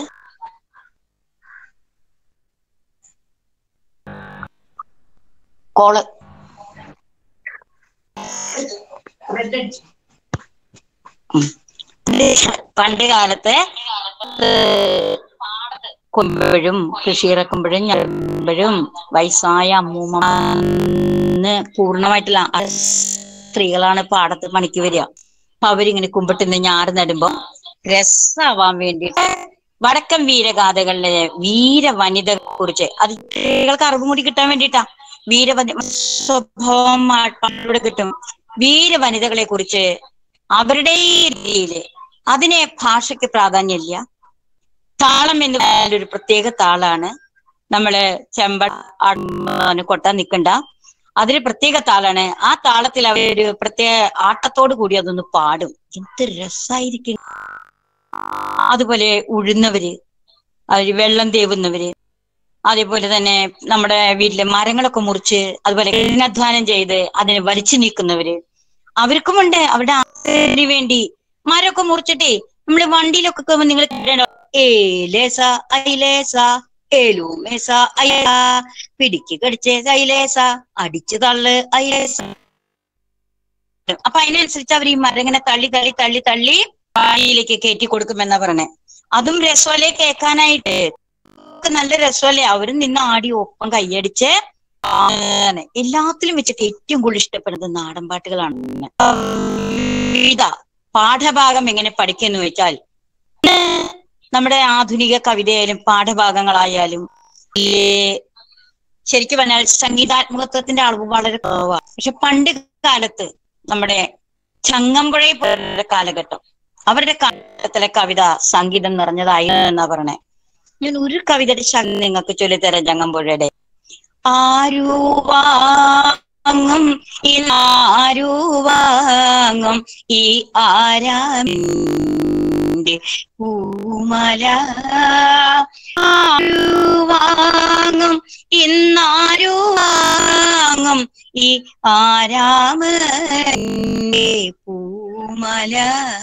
കോള് ഉം. പണ്ട് കാലത്ത് കൊമ്പഴും കൃഷി ഇറക്കുമ്പോഴും ഞടുമ്പോഴും വയസ്സായ അമ്മൂമ്മന്ന് പൂർണ്ണമായിട്ടുള്ള ആ സ്ത്രീകളാണ് പാടത്ത് പണിക്ക് വരിക അപ്പൊ അവരിങ്ങനെ കുമ്പിട്ടുന്ന ഞാറ് നടുമ്പോ രസമാവാൻ വേണ്ടിയിട്ട് വടക്കൻ വീരഗാഥകളിലെ വീരവനിതകളെ കുറിച്ച് അത് സ്ത്രീകൾക്ക് അറിവ് കൂടി കിട്ടാൻ വേണ്ടിയിട്ടാ വീരവനി സ്വഭാവം പാട്ടിലൂടെ കിട്ടും വീരവനിതകളെ കുറിച്ച് അവരുടെ രീതിയില് അതിനെ ഭാഷയ്ക്ക് പ്രാധാന്യമില്ല താളം എന്ന് പറഞ്ഞാൽ ഒരു പ്രത്യേക താളാണ് നമ്മള് ചെമ്പ ആടുമ്പോ കൊട്ടാൻ നിക്കണ്ട അതിന് പ്രത്യേക താളാണ് ആ താളത്തിൽ അവരൊരു പ്രത്യേക ആട്ടത്തോട് കൂടി അതൊന്ന് പാടും എന്ത് രസായിരിക്കും അതുപോലെ ഉഴുന്നവര് അവര് വെള്ളം തേവുന്നവര് അതേപോലെ തന്നെ നമ്മുടെ വീട്ടിലെ മരങ്ങളൊക്കെ മുറിച്ച് അതുപോലെ കഠിനാധ്വാനം ചെയ്ത് അതിനെ വലിച്ചു നീക്കുന്നവര് അവർക്കുമുണ്ട് അവരുടെ ആഗ്രഹത്തിന് വേണ്ടി മരമൊക്കെ മുറിച്ചിട്ടേ നമ്മള് വണ്ടിയിലൊക്കെ പോകുമ്പോ നിങ്ങൾ കേട്ടോ ഏ ലേസ ഐലേസ ഏലു മേസ അയ്യ പിടിക്ക് കടിച്ച് ഐലേസ അടിച്ചു തള്ളു ഐലേസ അപ്പൊ അതിനനുസരിച്ച് അവർ ഈ മരം ഇങ്ങനെ തള്ളി തള്ളി തള്ളി തള്ളി വായിലേക്ക് കയറ്റി കൊടുക്കുമെന്നാ പറയണേ അതും രസമല്ലേ കേൾക്കാനായിട്ട് ഒക്കെ നല്ല രസമല്ലേ അവരും നിന്ന് ആടി ഒപ്പം കൈയടിച്ച് ആണ്. എല്ലാത്തിലും വെച്ചിട്ട് ഏറ്റവും കൂടുതൽ ഇഷ്ടപ്പെടുന്നത് നാടൻ പാട്ടുകളാണ് ഇതാ പാഠഭാഗം എങ്ങനെ പഠിക്കുന്നു വെച്ചാൽ ഇന്ന് നമ്മുടെ ആധുനിക കവിതയായാലും പാഠഭാഗങ്ങളായാലും ഈ ശരിക്കും പറഞ്ഞാൽ സംഗീതാത്മകത്വത്തിന്റെ അളവ് വളരെ കുറവാണ് പക്ഷെ പണ്ട് കാലത്ത് നമ്മുടെ ചങ്ങമ്പുഴയെ പോലുള്ള കാലഘട്ടം അവരുടെ കാലത്തിലെ കവിത സംഗീതം നിറഞ്ഞതായി എന്നാ പറയണേ ഞാൻ ഒരു കവിതയുടെ ശബ്ദം നിങ്ങൾക്ക് ചൊല്ലിത്തരാം ചങ്ങമ്പുഴയുടെ ആരു വാങ്ങും ഈ ആരു വാങ്ങും ഈ ആരാമിന്റെ പൂമല ആരു വാങ്ങും ഇന്നാരു വാങ്ങും ഈ ആരാമന്റെ പൂമല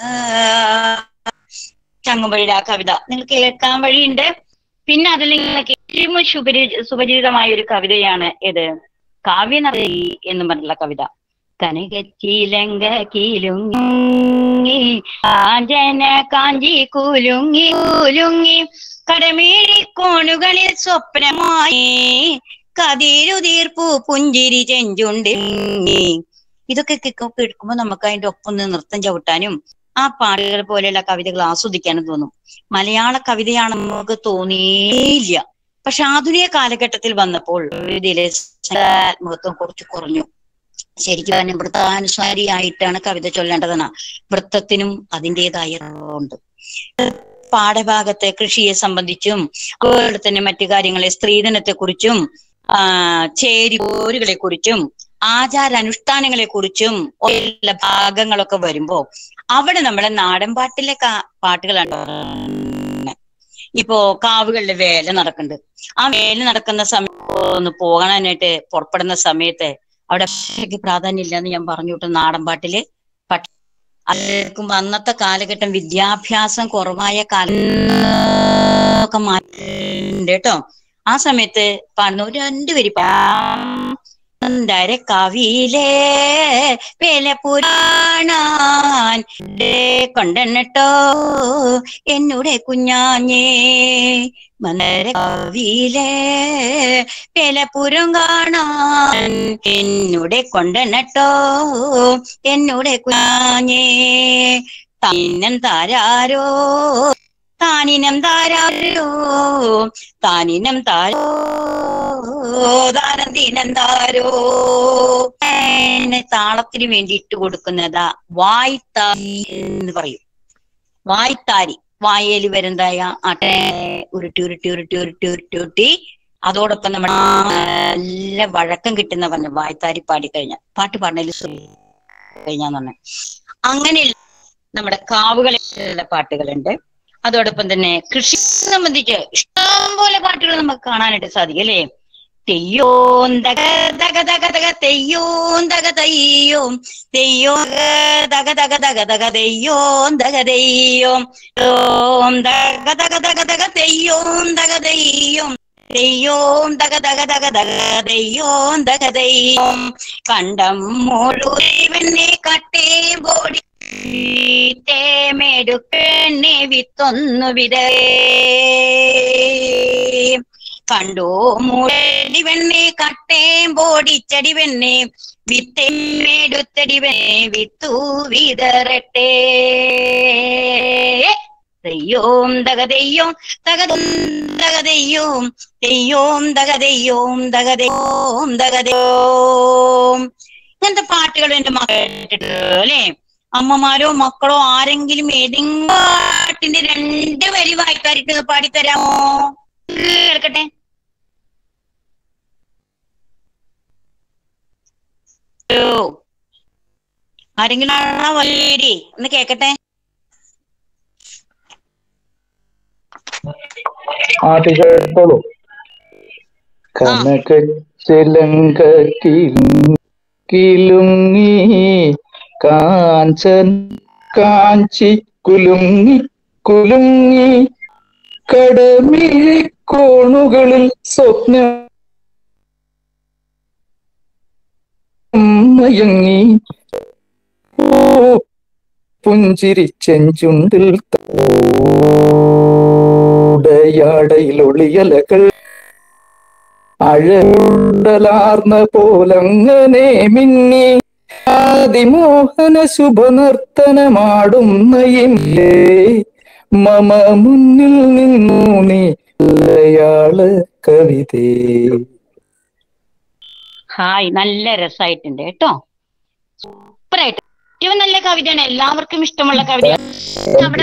ചങ്ങമ്പുഴയുടെ ആ കവിത നിങ്ങൾ കേൾക്കാൻ വഴിയുണ്ട് പിന്നെ അതിൽ നിങ്ങൾക്ക് ഏറ്റവും സുപരി സുപരിചിതമായ ഒരു കവിതയാണ് ഏത് കാവ്യനറി എന്ന് പറഞ്ഞുള്ള കവിത കനകച്ചിലങ്ക കീലുങ്ങി കാഞ്ചന കാഞ്ചി കുലുങ്ങി കുലുങ്ങി കടമേഴി കോണുകളിൽ സ്വപ്നമായി കതിരുതീർപ്പു പുഞ്ചിരി ചെഞ്ചുണ്ടി ഇതൊക്കെ കേൾക്കു- കേൾക്കുമ്പോ നമുക്ക് അതിന്റെ ഒപ്പം നിന്ന് നൃത്തം ചവിട്ടാനും ആ പാട്ടുകൾ പോലെയുള്ള കവിതകൾ ആസ്വദിക്കാനും തോന്നും മലയാള കവിതയാണെന്ന് നമുക്ക് തോന്നിയില്ല പക്ഷെ ആധുനിക കാലഘട്ടത്തിൽ വന്നപ്പോൾ ഇതിലെ സംഗീതാത്മകത്വം കുറച്ച് കുറഞ്ഞു ശരിക്കും തന്നെ വൃത്താനുസാരിയായിട്ടാണ് കവിത ചൊല്ലേണ്ടതെന്ന വൃത്തത്തിനും അതിൻ്റെതായ ഉണ്ട് പാഠഭാഗത്തെ കൃഷിയെ സംബന്ധിച്ചും അതുപോലെ തന്നെ മറ്റു കാര്യങ്ങളെ സ്ത്രീധനത്തെ കുറിച്ചും ആ ചേരിപോരുകളെ കുറിച്ചും ആചാരാനുഷ്ഠാനങ്ങളെ കുറിച്ചും ഉള്ള ഭാഗങ്ങളൊക്കെ വരുമ്പോ അവിടെ നമ്മളെ നാടൻ പാട്ടിലെ കാ- പാട്ടുകളാണ് പറയുന്നെ. ഇപ്പോ കാവുകളിലെ വേല നടക്കുന്നുണ്ട് ആ വേല നടക്കുന്ന സമയത്ത് ഒന്ന് പോകാനായിട്ട് പുറപ്പെടുന്ന സമയത്ത് അവിടെ ഭാഷയ്ക്ക് പ്രാധാന്യം ഇല്ലെന്ന് ഞാൻ പറഞ്ഞു വിട്ടു നാടൻ പാട്ടില് പക്ഷെ അല്ലേക്കും അന്നത്തെ കാലഘട്ടം വിദ്യാഭ്യാസം കുറവായ കാലം മാറ്റുന്നുണ്ട് കേട്ടോ ആ സമയത്ത് പാടുന്ന ഒരു രണ്ടുപേര് സുന്ദര കവിയിലെ വില പുരാണാൻ കൊണ്ടെണ്ണട്ടോ എന്നുടെ കുഞ്ഞാഞ്ഞേ മന്ദര കവിയിലെ വിലപുരം കാണാൻ എന്നുടെ കൊണ്ടെണ്ണട്ടോ എന്നുടെ കുഞ്ഞാഞ്ഞേ താനിനം താരാരോ താനിനം താരാരോ താനിനം താരോ താനം ദീനം താരോ എന്നെ താളത്തിന് വേണ്ടി ഇട്ട് കൊടുക്കുന്നതാ വായ്ത്താരി എന്ന് പറയും വായ്ത്താരി വായയിൽ വരുന്നതായ ആട്ടെ ഉരുട്ടി ഉരുട്ടി ഉരുട്ടി ഉരുട്ടി ഉരുട്ടി ഉരുട്ടി അതോടൊപ്പം നമ്മൾ നല്ല വഴക്കം കിട്ടുന്ന പറഞ്ഞു വായ്ത്താരി പാടിക്കഴിഞ്ഞാൽ പാട്ട് പാടണതിൽ കഴിഞ്ഞാന്ന് പറഞ്ഞു അങ്ങനെ നമ്മുടെ കാവുകളിലുള്ള പാട്ടുകളുണ്ട് അതോടൊപ്പം തന്നെ കൃഷി സംബന്ധിച്ച് ഇഷ്ടംപോലെ പാട്ടുകൾ നമുക്ക് കാണാനായിട്ട് സാധിക്കും അല്ലേ തെയ്യോം തക തക തക തക തെയ്യോം തക തെയ്യോം തെയ്യോം തക തക തക തക തെയ്യോം തക തെയ്യോം ഓം തക തക തക തക തെയ്യോം തക തെയ്യോം തെയ്യോം തക തക തക തക തെയ്യോം തക തെയ്യോം കണ്ടം മുഴുവനെ കട്ടേ ബോടി തേമെടുക്കെണ്ണെ വിത്തൊന്നു വിതേ കണ്ടോ മുടി വെണ്ണെ കട്ടേം പോടിച്ചടി വെണ്ണെ വിത്തെടുത്തടി വെണ്ണെ വിത്തു വിതറട്ടെ തെയ്യോം തക തെയ്യോം തക തക തെയ്യോം തെയ്യോം തക തെയ്യോം തക തെയ്യോം തക തെയ്യോം ഇങ്ങനത്തെ പാട്ടുകൾ എന്റെ മക്കൾ കേട്ടിട്ടുണ്ട് അല്ലേ അമ്മമാരോ മക്കളോ ആരെങ്കിലും ഏതെങ്കിലും പാട്ടിന്റെ രണ്ട് വരി വായിക്കാറിട്ട് പാടിത്തരാമോ കേൾക്കട്ടെ ഓ ആരെങ്കിലും ആ വരി ഒന്ന് കേക്കട്ടെ ആദ്യ കേട്ടോളൂ കനക ചിലങ്ക കിലുങ്ങി കാഞ്ചൻ കാഞ്ചി കുലുങ്ങി കുലുങ്ങി കടമിഴിക്കോണുകളിൽ സ്വപ്നം മയങ്ങി ഓ പുഞ്ചിരി ചെഞ്ചുണ്ടിൽ ഉടയാടയിലൊളിയലകൾ അഴകുണ്ടലാർന്ന പോലങ്ങനെ മിന്നി ആദിമോഹന ശുഭനർത്തനമാടുന്നയില്ലേ മമ മുന്നിൽ നിന്നു നീ ലയാള കവിതേ ഹായ് നല്ല രസമായിട്ടുണ്ട് കേട്ടോ സൂപ്പറായിട്ട് ഏറ്റവും നല്ല കവിതയാണ് എല്ലാവർക്കും ഇഷ്ടമുള്ള കവിത അവിടെ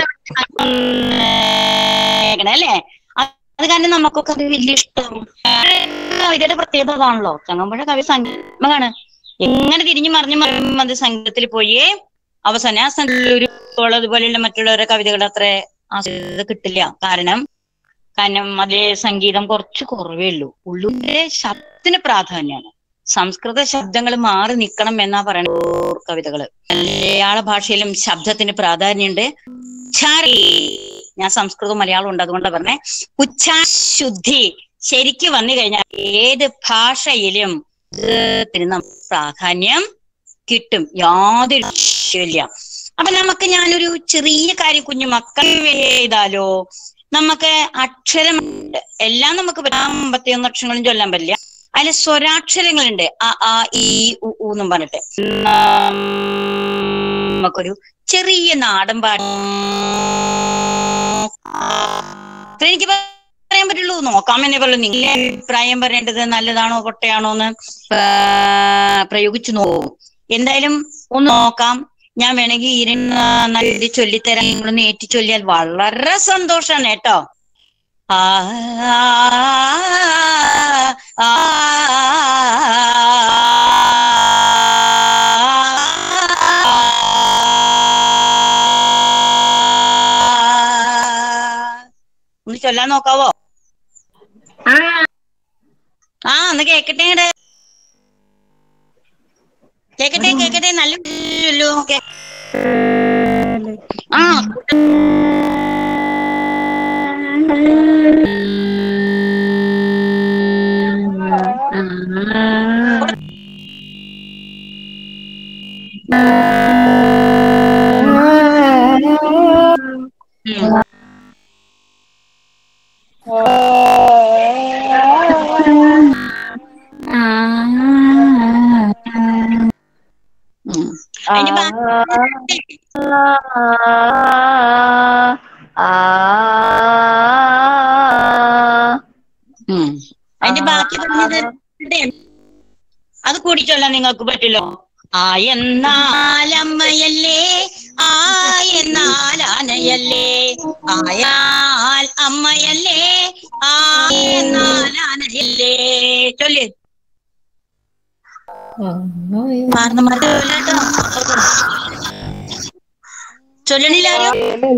കേൾക്കണേ അല്ലേ അത് അത് കാരണം നമുക്കൊക്കെ അത് വലിയ ഇഷ്ടം കവിതയുടെ പ്രത്യേകത അതാണല്ലോ ചങ്ങമ്പുഴ കവി സംഗീതമാണ് എങ്ങനെ തിരിഞ്ഞു മറിഞ്ഞു മറിഞ്ഞും അത് സംഗീതത്തിൽ പോയി അവസാനം ആ ഒരു അതുപോലെയുള്ള മറ്റുള്ളവരുടെ കവിതകൾ അത്ര ആസ്വദിത കിട്ടില്ല കാരണം കാരണം അതിലെ സംഗീതം കുറച്ച് കുറവേ ഉള്ളൂ ഉള്ളിലെ ശബ്ദത്തിന് പ്രാധാന്യമാണ് സംസ്കൃത ശബ്ദങ്ങൾ മാറി നിൽക്കണം എന്നാ പറയുന്നത് കവിതകള് മലയാള ഭാഷയിലും ശബ്ദത്തിന് പ്രാധാന്യമുണ്ട് ഉച്ചാരി ഞാൻ സംസ്കൃതവും മലയാളം ഉണ്ട് അതുകൊണ്ടാണ് പറഞ്ഞേ ഉച്ചാശുദ്ധി ശരിക്ക് വന്നു കഴിഞ്ഞാൽ ഏത് ഭാഷയിലും ത്തിന് നമുക്ക് പ്രാധാന്യം കിട്ടും യാതൊരു വിഷയമില്ല അപ്പൊ നമുക്ക് ഞാനൊരു ചെറിയ കാര്യം കുഞ്ഞു മക്കൾ ചെയ്താലോ നമുക്ക് അക്ഷരം എല്ലാം നമുക്ക് അമ്പത്തിയൊന്ന് അക്ഷരങ്ങളും ചൊല്ലാൻ പറ്റില്ല അതിൽ സ്വരാക്ഷരങ്ങളുണ്ട് അ ആ ഈ ഉ ഊ എന്നും പറഞ്ഞിട്ട് നമുക്കൊരു ചെറിയ നാടൻ പാട്ട് അത്രേ എനിക്ക് പറയാൻ പറ്റുള്ളൂ നോക്കാം എന്നെ പറയുള്ളൂ നിങ്ങളുടെ അഭിപ്രായം പറയേണ്ടത് നല്ലതാണോ പൊട്ടയാണോ എന്ന് പ്രയോഗിച്ചു നോക്കും എന്തായാലും ഒന്ന് നോക്കാം ഞാൻ വേണമെങ്കിൽ ഇരുന്ന് നല്ല ചൊല്ലിത്തരാൻ നിങ്ങളൊന്ന് ഏറ്റി ചൊല്ലിയാൽ വളരെ സന്തോഷാണ് കേട്ടോ ആ ആ, ഒന്ന് ചൊല്ലാൻ നോക്കാവോ ആ ഒന്ന് കേക്കട്ടെ ഇങ്ങട് കേക്കട്ടെ കേക്കട്ടെ നല്ല ചൊല്ലു കേ- ആ ഉം. ഉം. അതിന്റെ ബാക്കി ഉം. അതിന്റെ ബാക്കി പറഞ്ഞത് ഇതേ. അത് കൂടി ചൊല്ലാൻ നിങ്ങൾക്ക് പറ്റില്ലോ ആ എന്നാൽ അമ്മയല്ലേ ആ എന്നാൽ ആനയല്ലേ ആയാൽ അമ്മയല്ലേ ആ എന്നാൽ ആനയല്ലേ ചൊല്ല് മാർന്നമാരുടെ ചൊല്ലാട്ടോ ചൊല്ലണില്ലാരോ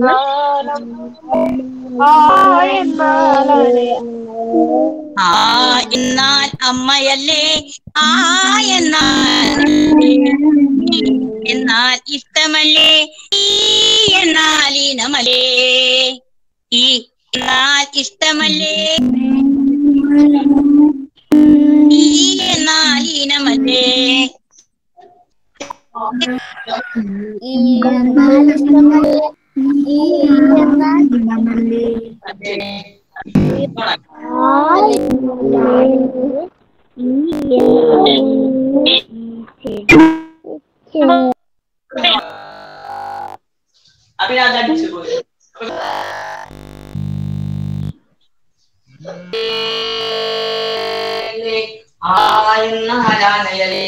ആ എന്നാൽ അമ്മയല്ലേ ആ എന്നാൽ എന്നാൽ ഇഷ്ടമല്ലേ ഈ എന്നാൽ ഇനമല്ലേ ഈ എന്നാൽ ഇഷ്ടമല്ലേ ഈ എന്നാൽ ഇനമല്ലേ ആ എന്നാൽ ആനയല്ലേ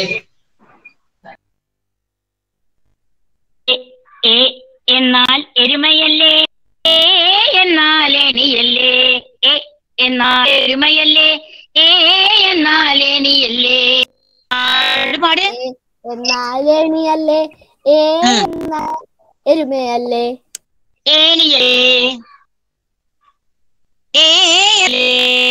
എ എന്നാൽ എരുമയല്ലേ ഏ എന്നാൽ എണിയല്ലേ എ എന്നാൽ എരുമയല്ലേ ഏ എന്നാൽ എണിയല്ലേ പാട് പാട് എന്നാലേണിയല്ലേ ഏ ഉം. എന്നാൽ എരുമയല്ലേ ഏണിയല്ലേ ഏയല്ലേ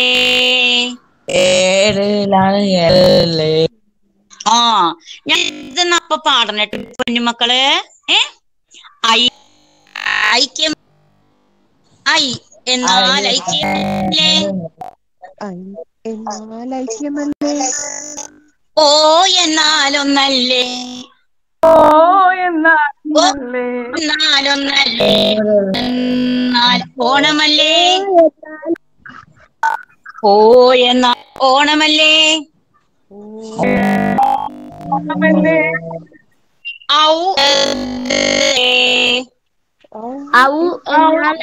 ആ ഞാൻ ഇതെന്നാ അപ്പൊ പാടണേട്ടോ കുഞ്ഞുമക്കള് ഏ ഐ ഐക്യം ഐ എന്നാൽ ഐക്യമല്ലേ എന്നാൽ ഐക്യമല്ലേ ഓ എന്നാലൊന്നല്ലേ ഓ എന്നാലേ എന്നാലൊന്നല്ലേ എന്നാൽ ഓണമല്ലേ ഓ എന്നാൽ ഓണമല്ലേ ഔ ഔ എന്നാൽ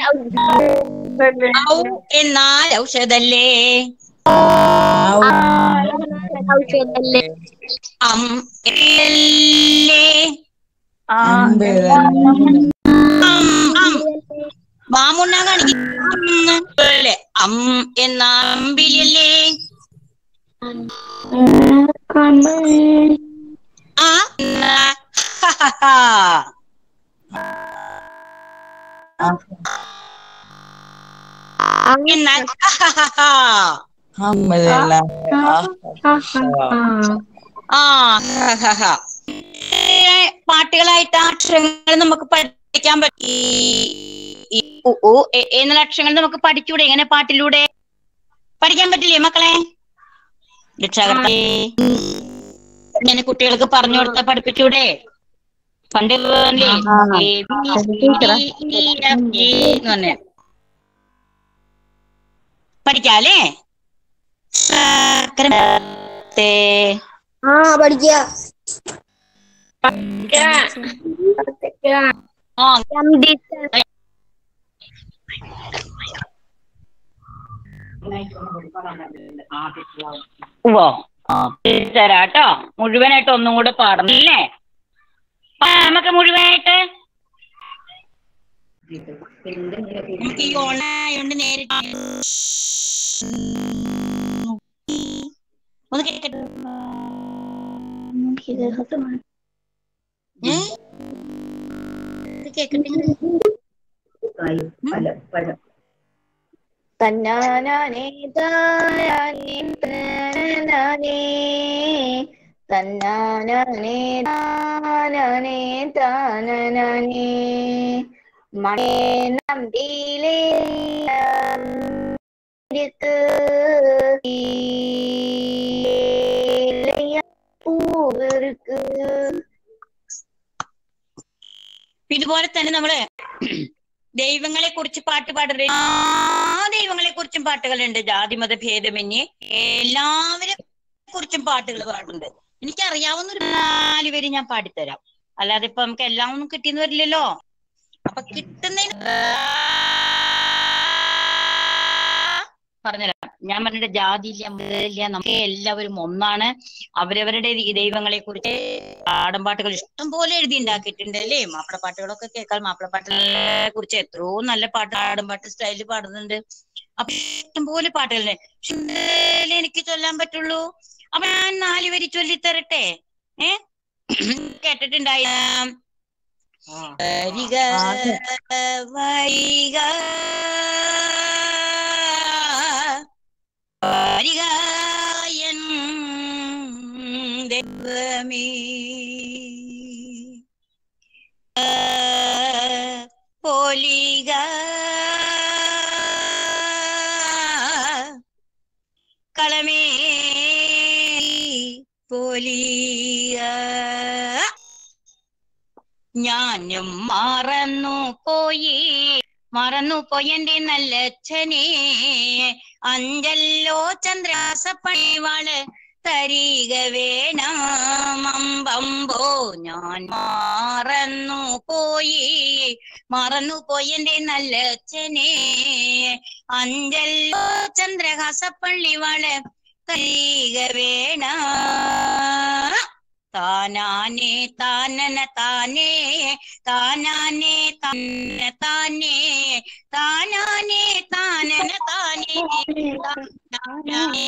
ഔ എന്നാൽ ഔഷധല്ലേ ആവശ്യമല്ലേ അം എല്ലേ അം അം മാമുണ്ണ കാണിക്കില്ലേ അം എന്ന അമ്പിലിയല്ലേ ആ എന്ന ഹഹഹ. എന്നാൽ ഹഹഹ. ആ ഹഹഹ. ഏ, പാട്ടുകളായിട്ട് ആ അക്ഷരങ്ങൾ നമുക്ക് പഠിക്കാൻ പറ്റും ഈ ഈ ഉ, ഉ, എ എ എന്നുള്ള അക്ഷരങ്ങൾ നമുക്ക് പഠിച്ചൂടെ ഇങ്ങനെ പാട്ടിലൂടെ പഠിക്കാൻ പറ്റില്ലേ മക്കളെ രക്ഷാകർത്തേ ഇങ്ങനെ കുട്ടികൾക്ക് പറഞ്ഞു കൊടുത്താ പഠിപ്പിച്ചൂടെ പണ്ട് പറഞ്ഞില്ലേ? A, B, C, D, E, F, G എന്ന് പറഞ്ഞ പഠിക്കാല്ലേ സക്രമത്തെ ആ പഠിക്ക ആ ഉവ്വോ ആ തരാട്ടോ മുഴുവനായിട്ട് ഒന്നും കൂടെ പാടണല്ലേ ആ, നമുക്ക് മുഴുവനായിട്ട് നമുക്ക് ഈ ഓണായോണ്ട് നേരിട്ട് ഒന്ന് കേക്കട്ടെ ഏ? ഇത് കേക്കട്ടെ തന്നാനാനേ താനാനേ തന്നാനാനേ തന്നാനാനേ താനാനേ താനാനേ മണേ നമ്പിയിലേ ഇരുത്ത് പൂവിറുക്ക് ഇതുപോലെ തന്നെ നമ്മള് ദൈവങ്ങളെ കുറിച്ച് പാട്ട് പാടുന്നത് എല്ലാ ദൈവങ്ങളെ കുറിച്ചും പാട്ടുകളുണ്ട് ജാതി മത ഭേദമന്യേ എല്ലാവരെ കുറിച്ചും പാട്ടുകൾ പാടുന്നുണ്ട് എനിക്കറിയാവുന്ന ഒരു നാല് പേര് ഞാൻ പാടിത്തരാം അല്ലാതെ ഇപ്പൊ നമുക്ക് എല്ലാം ഒന്നും കിട്ടിയെന്ന് വരില്ലല്ലോ അപ്പൊ കിട്ടുന്നതിന് പറഞ്ഞുതരാം ഞാൻ പറഞ്ഞിട്ട് ജാതിയില്ല മതമില്ല നമുക്ക് എല്ലാവരും ഒന്നാണ് അവരവരുടെ ഈ ദൈവങ്ങളെ കുറിച്ച് പാടൻപാട്ടുകൾ ഇഷ്ടം പോലെ എഴുതി ഉണ്ടാക്കിയിട്ടുണ്ട് അല്ലേ മാപ്പിളപ്പാട്ടുകളൊക്കെ കേൾക്കാൻ മാപ്പിളപ്പാട്ടുകളെ കുറിച്ച് എത്രയോ നല്ല പാട്ട് ആടൻപാട്ട് സ്റ്റൈലിൽ പാടുന്നുണ്ട് അപ്പൊ ഇഷ്ടം പോലെ പാട്ടുകളുണ്ട് പക്ഷെ ഇന്നലെ എനിക്ക് ചൊല്ലാൻ പറ്റുള്ളൂ അപ്പൊ ഞാൻ നാല് വരി ചൊല്ലിത്തരട്ടെ ഏ കേട്ടിട്ടുണ്ടായി വരിക വരിക വരിക എൻ ദൈവമേ പോലിക കളമേ പോലിക ഞാനും മറന്നു പോയി മറന്നു പോയെന്റെ നല്ലച്ഛനെ അഞ്ചല്ലോ ചന്ദ്രാസപ്പണിവാള് തരിക വേണമമ്പമ്പോ ഞാൻ മറന്നു പോയി മറന്നു പോയെന്റെ നല്ലച്ഛനെ അഞ്ചല്ലോ ചന്ദ്രഹാസപ്പള്ളിവാള് തരിക വേണ താനാനെ താനന താനേ താനാനെ തന്ന താനേ താനാനെ താനന താനേ താനാനേ.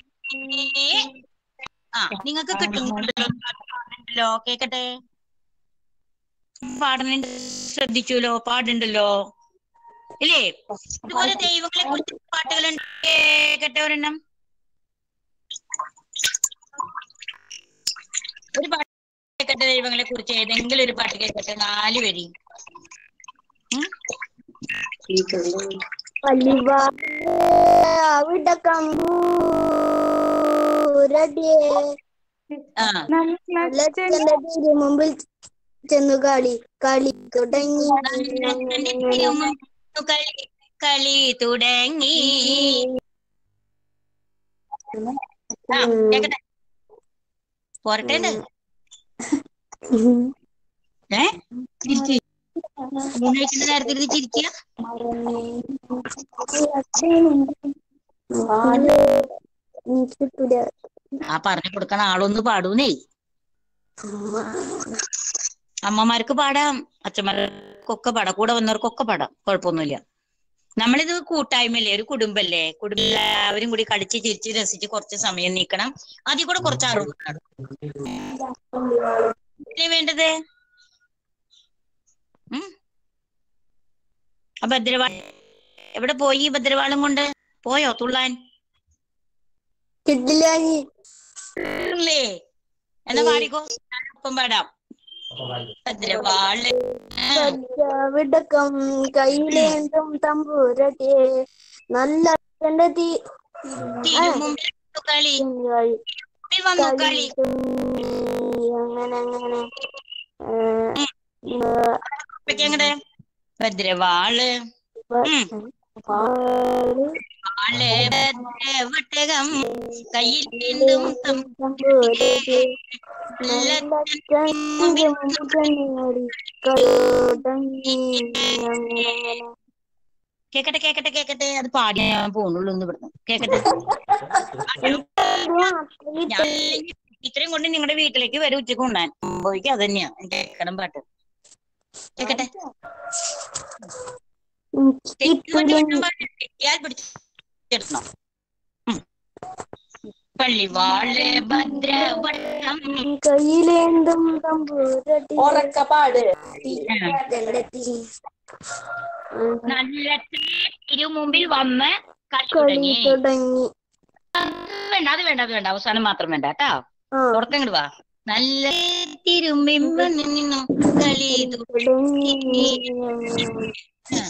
ആ നിങ്ങൾക്ക് കിട്ടുന്നുണ്ടല്ലോ കേക്കട്ടെ പാടുന്നുണ്ട് ശ്രദ്ധിച്ചുല്ലോ പാടുണ്ടല്ലോ ഇല്ലേ ഇതുപോലെ ദൈവങ്ങളെ കുറിച്ച് പാട്ടുകളുണ്ട് കേക്കട്ടെ ഒരെണ്ണം ഒരു പാട്ട് കേക്കട്ടെ ദൈവങ്ങളെ കുറിച്ച് ഏതെങ്കിലും ഒരു പാട്ട് കേക്കട്ടെ നാല് വരി ഉം? അവിടെ കമ്പൂരടിയേ ആ ലക്ഷന്റെ തിരു മുമ്പിൽ ചെന്നു കളി കളി തുടങ്ങി നന്ദന്റെ തിരുമുമ്പ് കളി കളി തുടങ്ങി ആ കേക്കട്ടെ പോരട്ടെ ഏ ചിരിച്ച് ഊണ് കഴിക്കുന്ന നേരത്തിൽ ഇത് ചിരിക്കുക ആ പറഞ്ഞു കൊടുക്കണ ആളൊന്ന് പാടൂന്നേ അമ്മമാർക്ക് പാടാം അച്ഛന്മാർക്കൊക്കെ പാടാം കൂടെ വന്നവർക്കൊക്കെ പാടാം കുഴപ്പമൊന്നുമില്ല നമ്മളിത് കൂട്ടായ്മയല്ലേ ഒരു കുടുംബല്ലേ കുടുംബം എല്ലാവരും കൂടി കളിച്ച് ചിരിച്ച് രസിച്ച് കുറച്ച് സമയം നീക്കണം അതിൽ കൂടെ കുറച്ച് അറിവ് കാണും. ഇല്ലേ വേണ്ടത് ഉം ആ ഭദ്രവാ എവിടെ പോയി ഈ ഭദ്രവാളം കൊണ്ട് പോയോ തുള്ളാൻ കിട്ടില്ലാഞ്ഞി ഇല്ലേ എന്നാ പാടിക്കോ ഞാൻ ഒപ്പം പാടാം ഭദ്രവാള് വിടക്കം കയ്യിലേന്തും തമ്പൂരട്ടെ നല്ല കണ്ട തീ തിരുമുമ്പിൽ കളി കളി മുമ്പിൽ വന്നു കളി അങ്ങനെ അങ്ങനെ ഇപ്പൊക്കെ എങ്ങടെ ഭദ്രവാള് ഉം. വാള് ഭദ്രവട്ടകം കയ്യിൽ എന്തും തമ്പൂരട്ടെ നല്ല മുമ്പിൽ കണ്ണാടി കളി അങ്ങനെ അങ്ങനെ കേക്കട്ടെ കേക്കട്ടെ കേക്കട്ടെ അത് പാടി ഞാൻ പോണുള്ളൂ എന്ന് ഇവിടുന്ന് കേക്കട്ടെ ഞാൻ ഇത്രയും കൊണ്ട് നിങ്ങളുടെ വീട്ടിലേക്ക് വരും ഉച്ചക്ക് കൊണ്ടാൻ പോയിക്ക് അത് തന്നെയാ എനിക്ക് കേക്കണം പാട്ട് കേക്കട്ടെ തെറ്റുപറ്റി വെട്ടാൻ പാടില്ല. തെറ്റിയാൽ പിടിച്ചെടുക്കണം പള്ളിവാള് ഭദ്രവട്ടം കയ്യിലേന്തും തമ്പൂരട്ടെ ഉറക്കപ്പാട് കണ്ടെത്തി നല്ല തിരു മുമ്പിൽ വന്ന് കളി കളി തുടങ്ങി തുടങ്ങി അത് വേണ്ട അത് വേണ്ട അത് വേണ്ട അവസാനം മാത്രം വേണ്ട കേട്ടാ ആ തുടക്കം ഇങ്ങട് വാ നല്ല തിരുമ്പിമ്പ നിന്നു കളി തുടങ്ങി ആ.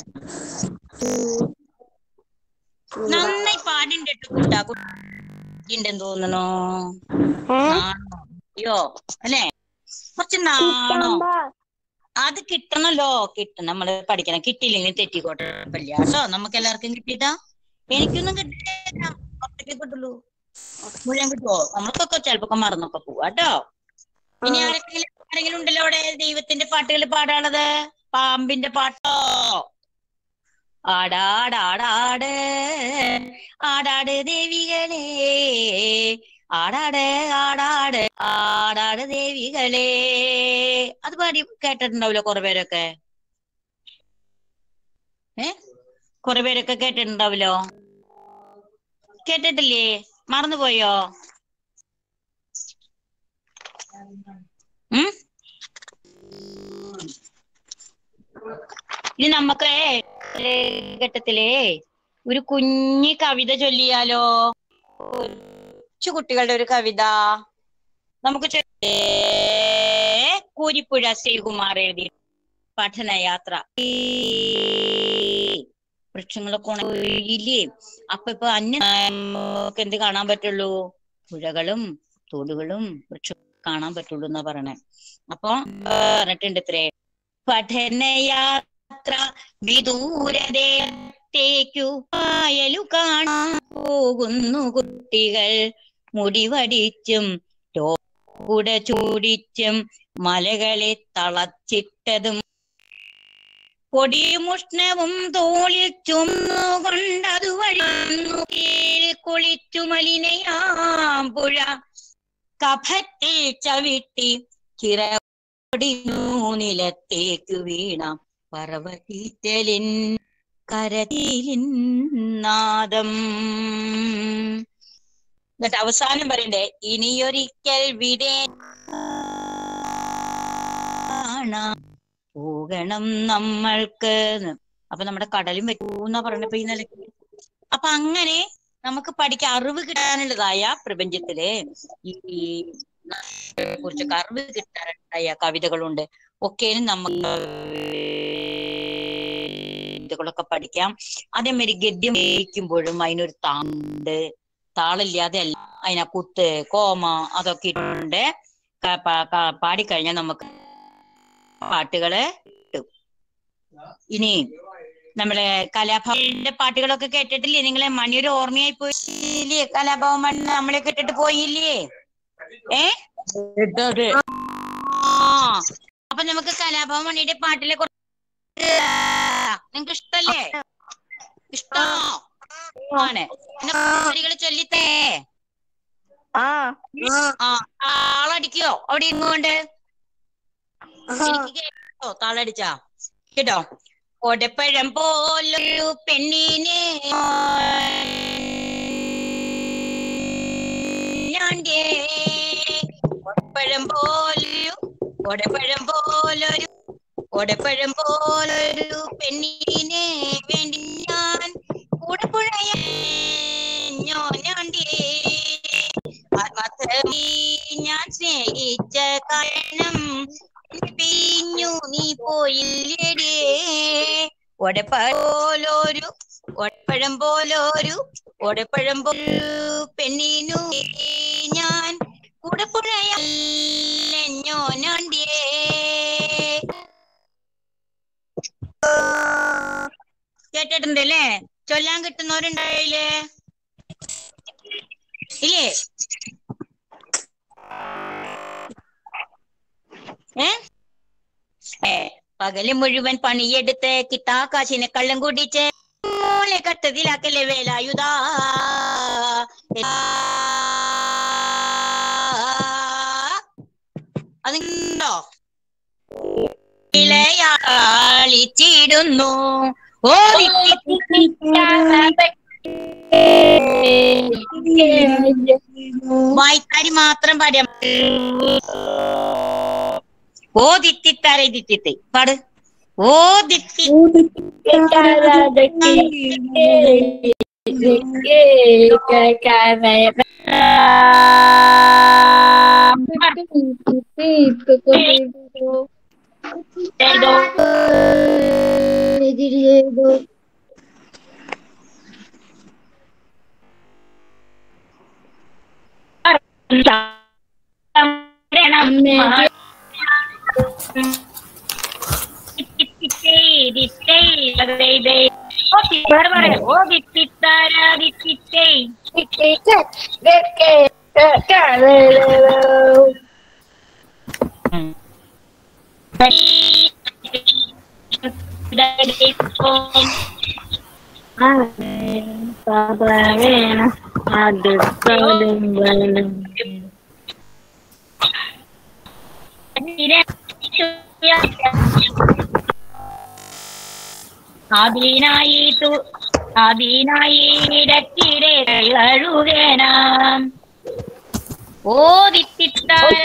നന്നായി പാടിണ്ട് കേട്ടോ കൂട്ടാ കുട്ടിണ്ടെന്ന് തോന്നണോ നാണോ അയ്യോ അല്ലേ കുറച്ച് നാണോ അത് കിട്ടണല്ലോ കിട്ടണം നമ്മള് പഠിക്കണം കിട്ടിയില്ലെങ്കിൽ തെറ്റിക്കോട്ടെ കുഴപ്പമില്ല കേട്ടോ നമുക്ക് എല്ലാവർക്കും കിട്ടിയിട്ടാ എനിക്കൊന്നും കിട്ടില്ല കുറച്ചൊക്കെ കിട്ടുള്ളൂ മുഴുവൻ കിട്ടുമോ നമ്മൾക്കൊക്കെ ചിലപ്പോ മറന്നൊക്കെ പോവാ കേട്ടോ ഇനി ആരെങ്കിലും ആരെങ്കിലും ഉണ്ടല്ലോ അവിടെ ദൈവത്തിന്റെ പാട്ടുകൾ പാടാനുള്ളത് പാമ്പിന്റെ പാട്ടോ ആടാടാടാട് ആടാട് ദേവികളെ ആടാട് ആടാട് ആടാട് ദേവികളെ അത് പാടി കേട്ടിട്ടുണ്ടാവില്ലോ കുറെ പേരൊക്കെ ഏ കുറെ പേരൊക്കെ കേട്ടിട്ടുണ്ടാവില്ലോ കേട്ടിട്ടില്ലേ മറന്നുപോയോ ഉം ഇനി നമുക്ക് ഘട്ടത്തിലേ ഒരു കുഞ്ഞി കവിത ചൊല്ലിയാലോ കൊച്ചു കുട്ടികളുടെ ഒരു കവിത നമുക്ക് ചൊ- ഏ, കൂരിപ്പുഴ ശ്രീകുമാർ എഴുതി പഠനയാത്ര ഈ വൃക്ഷങ്ങളൊക്കെ ഒഴിയില്ലേ അപ്പൊ ഇപ്പൊ അന്യ നമുക്ക് എന്ത് കാണാൻ പറ്റുള്ളൂ പുഴകളും തോടുകളും വൃക്ഷം കാണാൻ പറ്റുള്ളൂ എന്നാ പറയണേ അപ്പൊ ആ, പറഞ്ഞിട്ടുണ്ട് ഇത്രേ പഠനയാത്ര വിദൂരതേക്കു പായലു കാണാൻ പോകുന്നു കുട്ടികൾ മുടിവടിച്ചും കുട ചൂടിച്ചും മലകളെ തളച്ചിട്ടതും പൊടിയും ഉഷ്ണവും തോളിൽ ചുമന്നുകൊണ്ടതു വഴി കുളിച്ചു മലിനയാം പുഴ കഫത്തിൽ ചവിട്ടി ചിറകൊടിഞ്ഞു നിലത്തേക്കു വീണ പർവതീറ്റലിൻ കരതീലിൻ നാദം എന്നിട്ട് അവസാനം പറയണ്ടേ ഇനിയൊരിക്കൽ വിടെ കാണാം പോകണം നമ്മൾക്ക് ന്ന്. അപ്പൊ നമ്മുടെ കടലും പറ്റൂന്നാ പറയണ ഈ നിലയ്ക്ക് അപ്പൊ അങ്ങനെ നമുക്ക് പഠിക്കാൻ അറിവ് കിട്ടാനുള്ളതായ പ്രപഞ്ചത്തില് ഈ കുറിച്ചൊക്കെ അറിവ് കിട്ടാനുണ്ടായ കവിതകളുണ്ട് ഒക്കെയും നമുക്ക് കവിതകളൊക്കെ പഠിക്കാം അതേമാതിരി ഗദ്യം ഉപയോഗിക്കുമ്പോഴും അതിനൊരു താണ്ട് താളില്ലാതെ അല്ല അതിനെ കുത്ത് കോമ അതൊക്കെ ഇട്ടുണ്ട് ക- പ- ക- പാടിക്കഴിഞ്ഞാൽ നമുക്ക് പാട്ടുകള് കിട്ടും ഇനി നമ്മളെ കലാഭവന്റെ പാട്ടുകളൊക്കെ കേട്ടിട്ടില്ലേ നിങ്ങളെ മണിയൊരു ഓർമ്മയായി പോയില്ലേ കലാഭവൻ മണി നമ്മളെ കേട്ടിട്ട് പോയില്ലേ ഏ ആ അപ്പൊ നമുക്ക് കലാഭവൻ മണിയുടെ പാട്ടിലെ കുറച്ച് നിങ്ങക്ക് ഇഷ്ടല്ലേ ഇഷ്ടോ ആണ് വരികൾ ചൊല്ലിത്തേ ആ ആ താളടിക്കോ അവിടെ ഇങ്ങോണ്ട് എനിക്ക് കേട്ടോ താളടിച്ചാ കേട്ടോ ഒടപ്പഴം പോലൊരു പെണ്ണിനെ ഞാണ്ടേ ഒടപ്പഴം പോലൊരു ഒടപ്പഴം പോലൊരു ഒടപ്പഴം പോലൊരു പെണ്ണിനെ വേണ്ടി ഞാൻ കൂടപ്പുഴയാണ്ടേ ആത്മാർത്ഥമീ ഞാൻ സ്നേഹിച്ച കാരണം പിഞ്ഞു നീ പോയില്ലേടേ ഒടപ്പോലൊരു ഒടപ്പഴം പോലൊരു ഒടപ്പഴം പോലൊരു പെണ്ണിനു ഞാൻ കൂടപ്പുഴയോനാണ്ടേ കേട്ടിട്ടുണ്ട് അല്ലേ ചൊല്ലാൻ കിട്ടുന്നവരുണ്ടായില്ലേ ഇല്ലേ ഏ ഏ പകല് മുഴുവൻ പണിയെടുത്ത് കിട്ടാക്കാശിനെ കള്ളം കൂടിച്ച് മൂലെ കട്ടതിലാക്കല്ലേ വേലായുധാ അതുണ്ടോ ഇളയാളിച്ചിടുന്നു ഓ വായിക്കാരി മാത്രം പാടിയ ഓ ദിത്തിത്താര ദിത്തിത്തെ പാട് ഓ ദിത്തി ഓ ദിത്തിത്താര ദിത്തിത്തേ ആദീനായി തു ആദീനായി ഇടക്കിടെ കഴുകേനാം ഓ ദിത്തിത്താര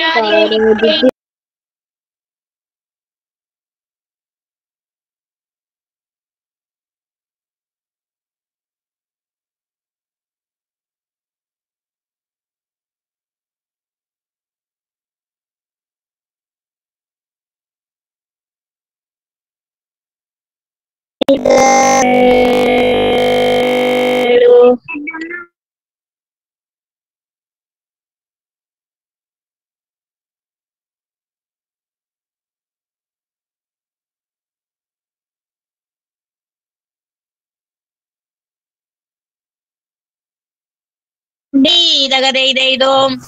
ദൈതോ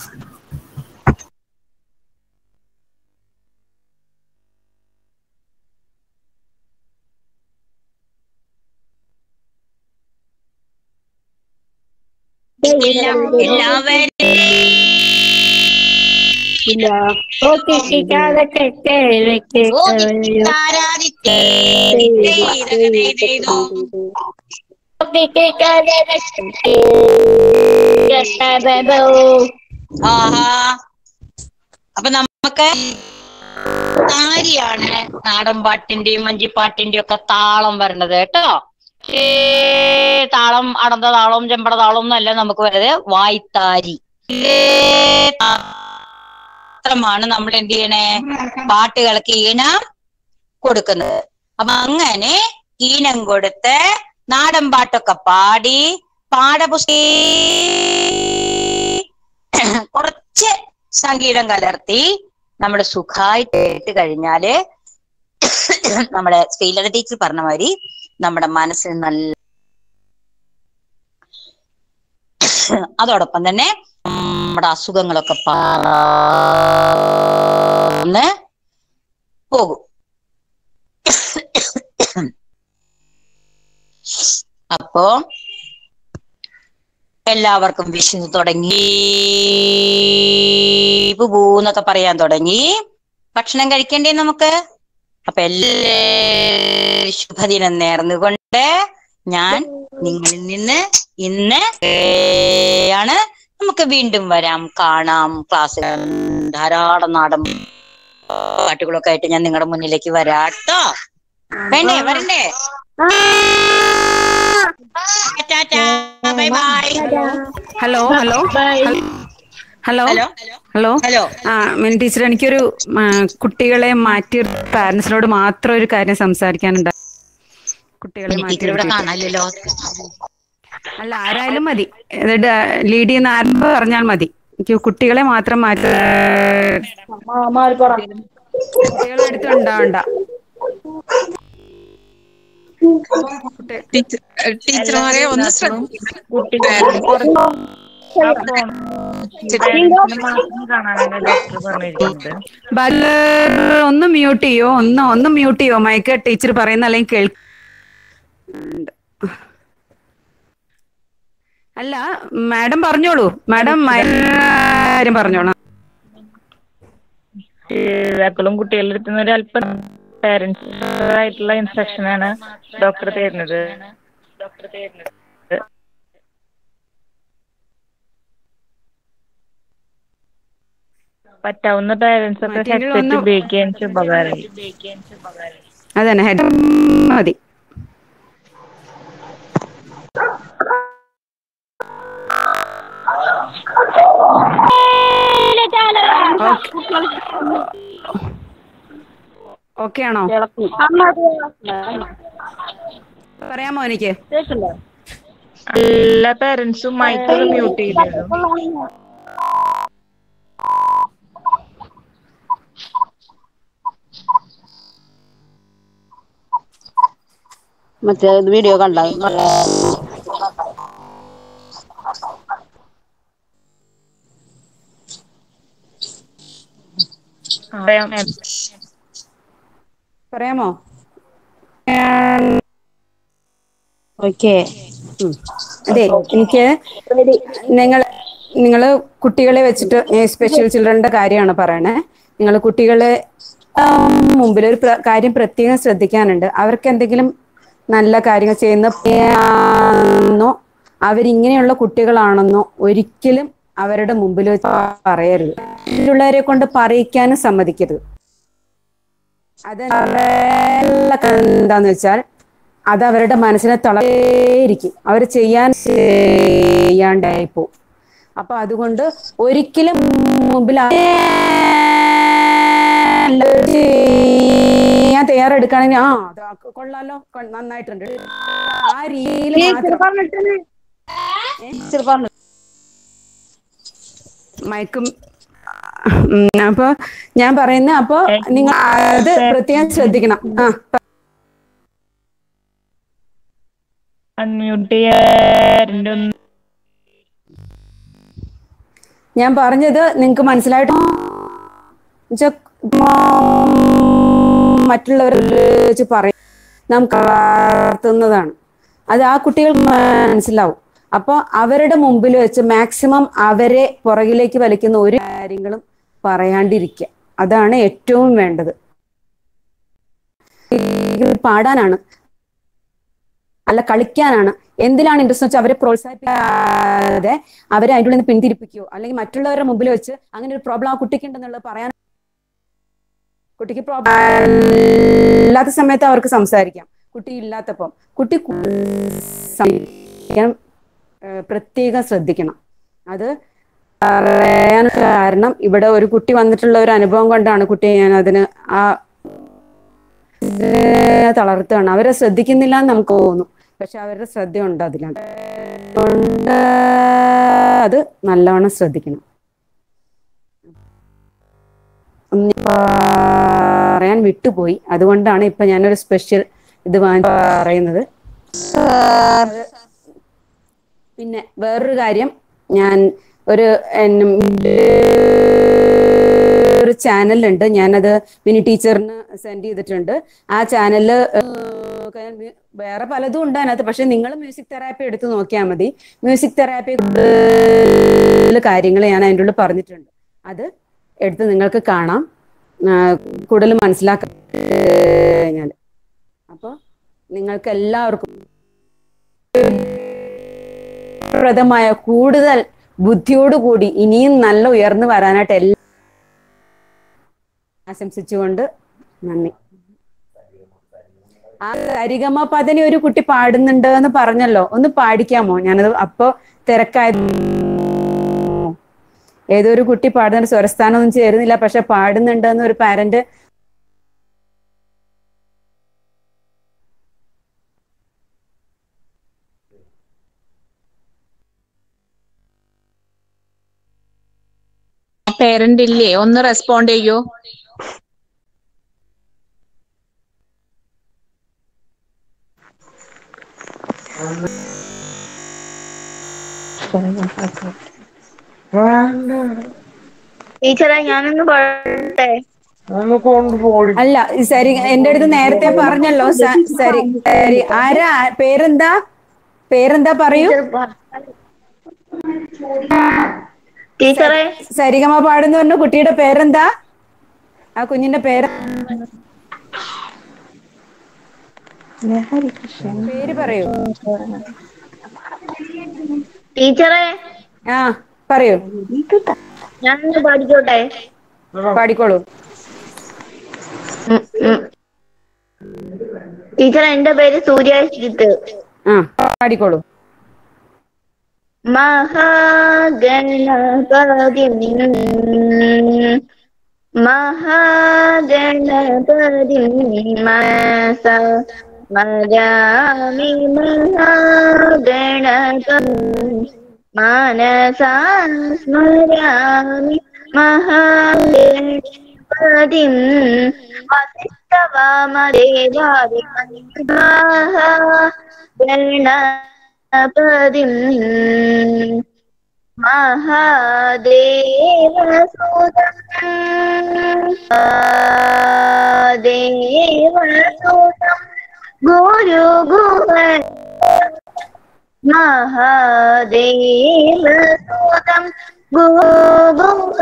എല്ലാവരും ആരാധിച്ചേ ദൈതോ ആഹാ അപ്പൊ നമുക്ക് താരിയാണ് നാടൻ പാട്ടിന്റെയും വഞ്ചിപ്പാട്ടിന്റെയും ഒക്കെ താളം വരണത് കേട്ടോ ഏ താളം അടന്ത താളവും ചെമ്പട താളവും ഒന്നും അല്ല നമുക്ക് വരുന്നത് വായ്ത്താരി ഏ, മാത്രമാണ് നമ്മൾ എന്ത് ചെയ്യണേ പാട്ടുകൾക്ക് ഈണം കൊടുക്കുന്നത് അപ്പൊ അങ്ങനെ ഈണം കൊടുത്ത് നാടൻ പാട്ടൊക്കെ പാടി പാഠപുസ്തക കുറച്ച് സംഗീതം കലർത്തി നമ്മൾ സുഖമായിട്ട് കേട്ട് കഴിഞ്ഞാല് നമ്മുടെ ശ്രീലത ടീച്ചർ പറഞ്ഞ മാതിരി നമ്മുടെ മനസ്സിന് നല്ല അതോടൊപ്പം തന്നെ നമ്മുടെ അസുഖങ്ങളൊക്കെ പറന്ന് പോകും അപ്പോ എല്ലാവർക്കും വിശന്ന് തുടങ്ങി പൂന്നൊക്കെ പറയാൻ തുടങ്ങി ഭക്ഷണം കഴിക്കണ്ടേ നമുക്ക് അപ്പൊ എല്ലാ ശുഭദിനം നേർന്നുകൊണ്ട് ഞാൻ നിങ്ങളിൽ നിന്ന് ഇന്ന് ആണ് നമുക്ക് വീണ്ടും വരാം കാണാം ക്ലാസ് ധാരാളം നാടൻ പാട്ടുകളൊക്കെ ആയിട്ട് ഞാൻ നിങ്ങളുടെ മുന്നിലേക്ക് വരാട്ടോ വേണ്ടേ വരണ്ടേ ടാറ്റാ bye bye hello hello hello hello hello hello ആ മിനി ടീച്ചർ എനിക്കൊരു ആ, കുട്ടികളെ മാറ്റി പാരന്റ്സിനോട് മാത്രം ഒരു കാര്യം സംസാരിക്കാനുണ്ട് കുട്ടികളെ മാറ്റി ടീച്ചർ ഇവിടെ നിർത്തിയിട്ട്. കാണാനില്ലല്ലോ അല്ല ആരായാലും മതി ലീഡ് ചെയ്യുന്ന ആരും പറഞ്ഞാൽ മതി എനിക്ക് കുട്ടികളെ മാത്രം മാറ്റി കുട്ടികളെ അടുത്ത് ഉണ്ടാവണ്ട ടീച്ചർ ടീച്ചർമാരെ ഒന്ന് ശ്രദ്ധിക്കണം ബാല ഒന്ന് മ്യൂട്ട് ചെയ്യോ ഒന്ന് ഒന്ന് മ്യൂട്ട് ചെയ്യോ മൈക്ക് ടീച്ചർ പറയുന്ന അല്ലെങ്കിൽ കേൾ അല്ല മാഡം പറഞ്ഞോളൂ മാഡം കാര്യം പറഞ്ഞോളൂ രക്ഷിതാക്കളും കുട്ടികളുടെ അടുത്ത് നിന്ന് ഒരു അല്പം പാരന്റ്സ് ആയിട്ടുള്ള ഇൻസ്ട്രക്ഷൻ ആണ് ഡോക്ടർ തരുന്നത് പറ്റാവുന്ന പാരന്റ്സ് ഒക്കെ മറ്റെങ്കിലും ഹെഡ്സെറ്റ് ഒന്ന് ഉപയോഗിക്കാൻ ഉപകാരം അതന്നെ ഹെഡ് മതി ഓക്കെ ആണോ പറയാമോ എനിക്ക് എല്ലാ പാരന്റ്സും മൈക്ക് മ്യൂട്ട് ചെയ്തിരുന്നു മറ്റേ വീഡിയോ കണ്ട പറയാമോ ഓക്കെ അതെ എനിക്ക് നിങ്ങൾ നിങ്ങൾ കുട്ടികളെ വെച്ചിട്ട് സ്പെഷ്യൽ ചിൽഡ്രന്റെ കാര്യമാണ് പറയണേ നിങ്ങൾ കുട്ടികളെ ആം, മുമ്പിൽ ഒരു പ്ര- കാര്യം പ്രത്യേകം ശ്രദ്ധിക്കാനുണ്ട് അവർക്ക് എന്തെങ്കിലും നല്ല കാര്യങ്ങൾ ചെയ്യുന്ന അവരിങ്ങനെയുള്ള കുട്ടികളാണെന്നോ ഒരിക്കലും അവരുടെ മുമ്പിൽ വെച്ച് പറയരുത് മറ്റുള്ളവരെ കൊണ്ട് പറയിക്കാനും സമ്മതിക്കരുത് അത് എന്താന്ന് വെച്ചാൽ അത് അവരുടെ മനസ്സിനെ തളരിക്കും അവർ ചെയ്യാൻ ചെയ്യാണ്ടായി പോവും അപ്പൊ അതുകൊണ്ട് ഒരിക്കലും മുമ്പിൽ ആ- ഞാൻ തയ്യാറെടുക്കുകയാണെങ്കിൽ ആ അത് കൊള്ളാലോ കൊ- നന്നായിട്ടുണ്ട് ആ രീതിയിൽ മാത്രം മയക്കും ഉം, അപ്പൊ ഞാൻ പറയുന്ന അപ്പൊ നിങ്ങൾ അത് പ്രത്യേകം ശ്രദ്ധിക്കണം ആ അൺമ്യൂട്ട് ചെയ്യാറുണ്ട് ഞാൻ പറഞ്ഞത് നിങ്ങൾക്ക് മനസ്സിലായിട്ട് എന്നുവെച്ചാ, മറ്റുള്ളവരെ വെച്ച് പറയും നാം വളർത്തുന്നതാണ് അത് ആ കുട്ടികൾക്ക് മനസ്സിലാവും അപ്പോൾ അവരുടെ മുമ്പിൽ വെച്ച് മാക്സിമം അവരെ പുറകിലേക്ക് വലിക്കുന്ന ഒരു കാര്യങ്ങളും പറയാണ്ടിരിക്കുക അതാണ് ഏറ്റവും വേണ്ടത് ഇത് പാടാനാണ് അല്ല കളിക്കാനാണ് എന്തിലാണ് ഇൻട്രസ്റ്റ് വെച്ചാൽ അവരെ പ്രോത്സാഹിപ്പിക്കാതെ അവരെ അതിൻ്റെ ഉള്ളിൽ നിന്ന് പിന്തിരിപ്പിക്കുകയോ അല്ലെങ്കിൽ മറ്റുള്ളവരുടെ മുമ്പിൽ വെച്ച് അങ്ങനെ ഒരു പ്രോബ്ലം ആ കുട്ടിക്ക് ഉണ്ടെന്നുള്ളത് പറയാൻ കുട്ടിക്ക് പ്രോബ്ലം ഇല്ലാത്ത സമയത്ത് അവർക്ക് സംസാരിക്കാം കുട്ടി ഇല്ലാത്തപ്പം കുട്ടി കു- സംസാരിക്കാൻ ഏഹ്, പ്രത്യേകം ശ്രദ്ധിക്കണം അത് പറയാൻ കാരണം ഇവിടെ ഒരു കുട്ടി വന്നിട്ടുള്ള ഒരു അനുഭവം കൊണ്ടാണ് കുട്ടിയെ ഞാൻ അതിന് ആ ഇതിനെ തളർത്തുകയാണ് അവരെ ശ്രദ്ധിക്കുന്നില്ല എന്ന് നമുക്ക് തോന്നും പക്ഷെ അവരുടെ ശ്രദ്ധയുണ്ട് അതിലാണ് അതുകൊണ്ട് അത് നല്ലവണ്ണം ശ്രദ്ധിക്കണം ഒന്ന് പറയാൻ വിട്ടുപോയി അതുകൊണ്ടാണ് ഇപ്പൊ ഞാനൊരു സ്പെഷ്യൽ ഇത് വാങ്ങി പറയുന്നത് പിന്നെ വേറൊരു കാര്യം ഞാൻ ഒരു എൻ- ഒരു ചാനലുണ്ട് ഞാനത് മിനി ടീച്ചറിന് സെൻഡ് ചെയ്തിട്ടുണ്ട് ആ ചാനലില് നോക്കുക ഞാൻ മ്യൂ- വേറെ പലതും ഉണ്ട് അതിനകത്ത് പക്ഷെ നിങ്ങൾ മ്യൂസിക് തെറാപ്പി എടുത്ത് നോക്കിയാൽ മതി മ്യൂസിക് തെറാപ്പി കാര്യങ്ങൾ ഞാൻ അതിൻ്റെ ഉള്ളിൽ പറഞ്ഞിട്ടുണ്ട് അത് എടുത്ത് നിങ്ങൾക്ക് കാണാം ആ, കൂടുതൽ മനസ്സിലാക്കാൻ കഴിഞ്ഞാൽ അപ്പോൾ നിങ്ങൾക്ക് എല്ലാവർക്കും പ്രദമായ കൂടുതൽ ബുദ്ധിയോടുകൂടി ഇനിയും നല്ല ഉയർന്നു വരാനായിട്ട് എല്ലാം ആശംസിച്ചുകൊണ്ട് നന്ദി ആ സരിഗമ പദനി ഒരു കുട്ടി പാടുന്നുണ്ട് എന്ന് പറഞ്ഞല്ലോ ഒന്ന് പാടിക്കാമോ ഞാനത് അപ്പോ തിരക്കായത് ഏതോ ഒരു കുട്ടി പാടുന്നുണ്ട് സ്വരസ്ഥാനം ഒന്നും ചേരുന്നില്ല പക്ഷെ പാടുന്നുണ്ട് എന്ന് ഒരു പാരന്റ് പേരന്റ് ഇല്ലേ ഒന്ന് റെസ്പോണ്ട് ചെയ്യൂ ടീച്ചറെ ഞാനൊന്ന് പറയട്ടെ അല്ല ഈ സരി എന്റെ അടുത്ത് നേരത്തെ പറഞ്ഞല്ലോ സ- സരി സരി ആരാ പേരെന്താ പേരെന്താ പറയൂ ടീച്ചറെ സരിഗമ പാടുന്ന പറഞ്ഞ കുട്ടിയുടെ പേരെന്താ ആ കുഞ്ഞിന്റെ പേര് പേര് പറയൂ ടീച്ചറെ ആ പറയൂ ഞാനൊന്ന് പഠിച്ചോട്ടെ പാടിക്കോളൂ ടീച്ചറെ എന്റെ പേര് സൂര്യാശ്രിത്ത് ആ പാടിക്കോളൂ മഹാഗണപതി മഹാഗണപതി മനസ മരാമി മഹാഗണപതി മനസാ സ്മരാമി മഹാഗണപതി വസിഷ്ഠവാമദേവാദി മഹാഗണപതി മഹാദേവസുതം ദേവസുതം ഗുരു ഗുഹ മഹാദേവസുതം ഗുഗുഹ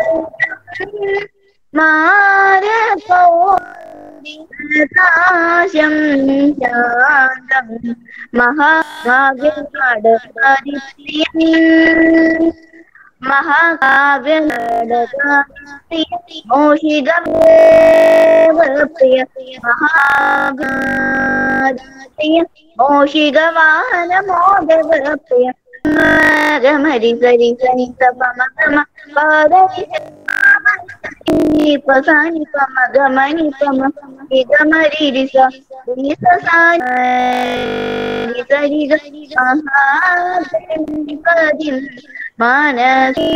മാരകോശം ശാന്തം മഹാകാവ്യനാട് മഹാകാവ്യനാട് മോഷിക പ്രിയ മഹാപ്രിയ മോഷിക വാഹനമോദവ പ്രിയ ഗമരി സരി സനി സപ മഗമ പാദരി പസാനി പമ ഗമനി പമ ഗമരി രിസ രിസ സാനി സരി മഹാഗണപതി മാനസി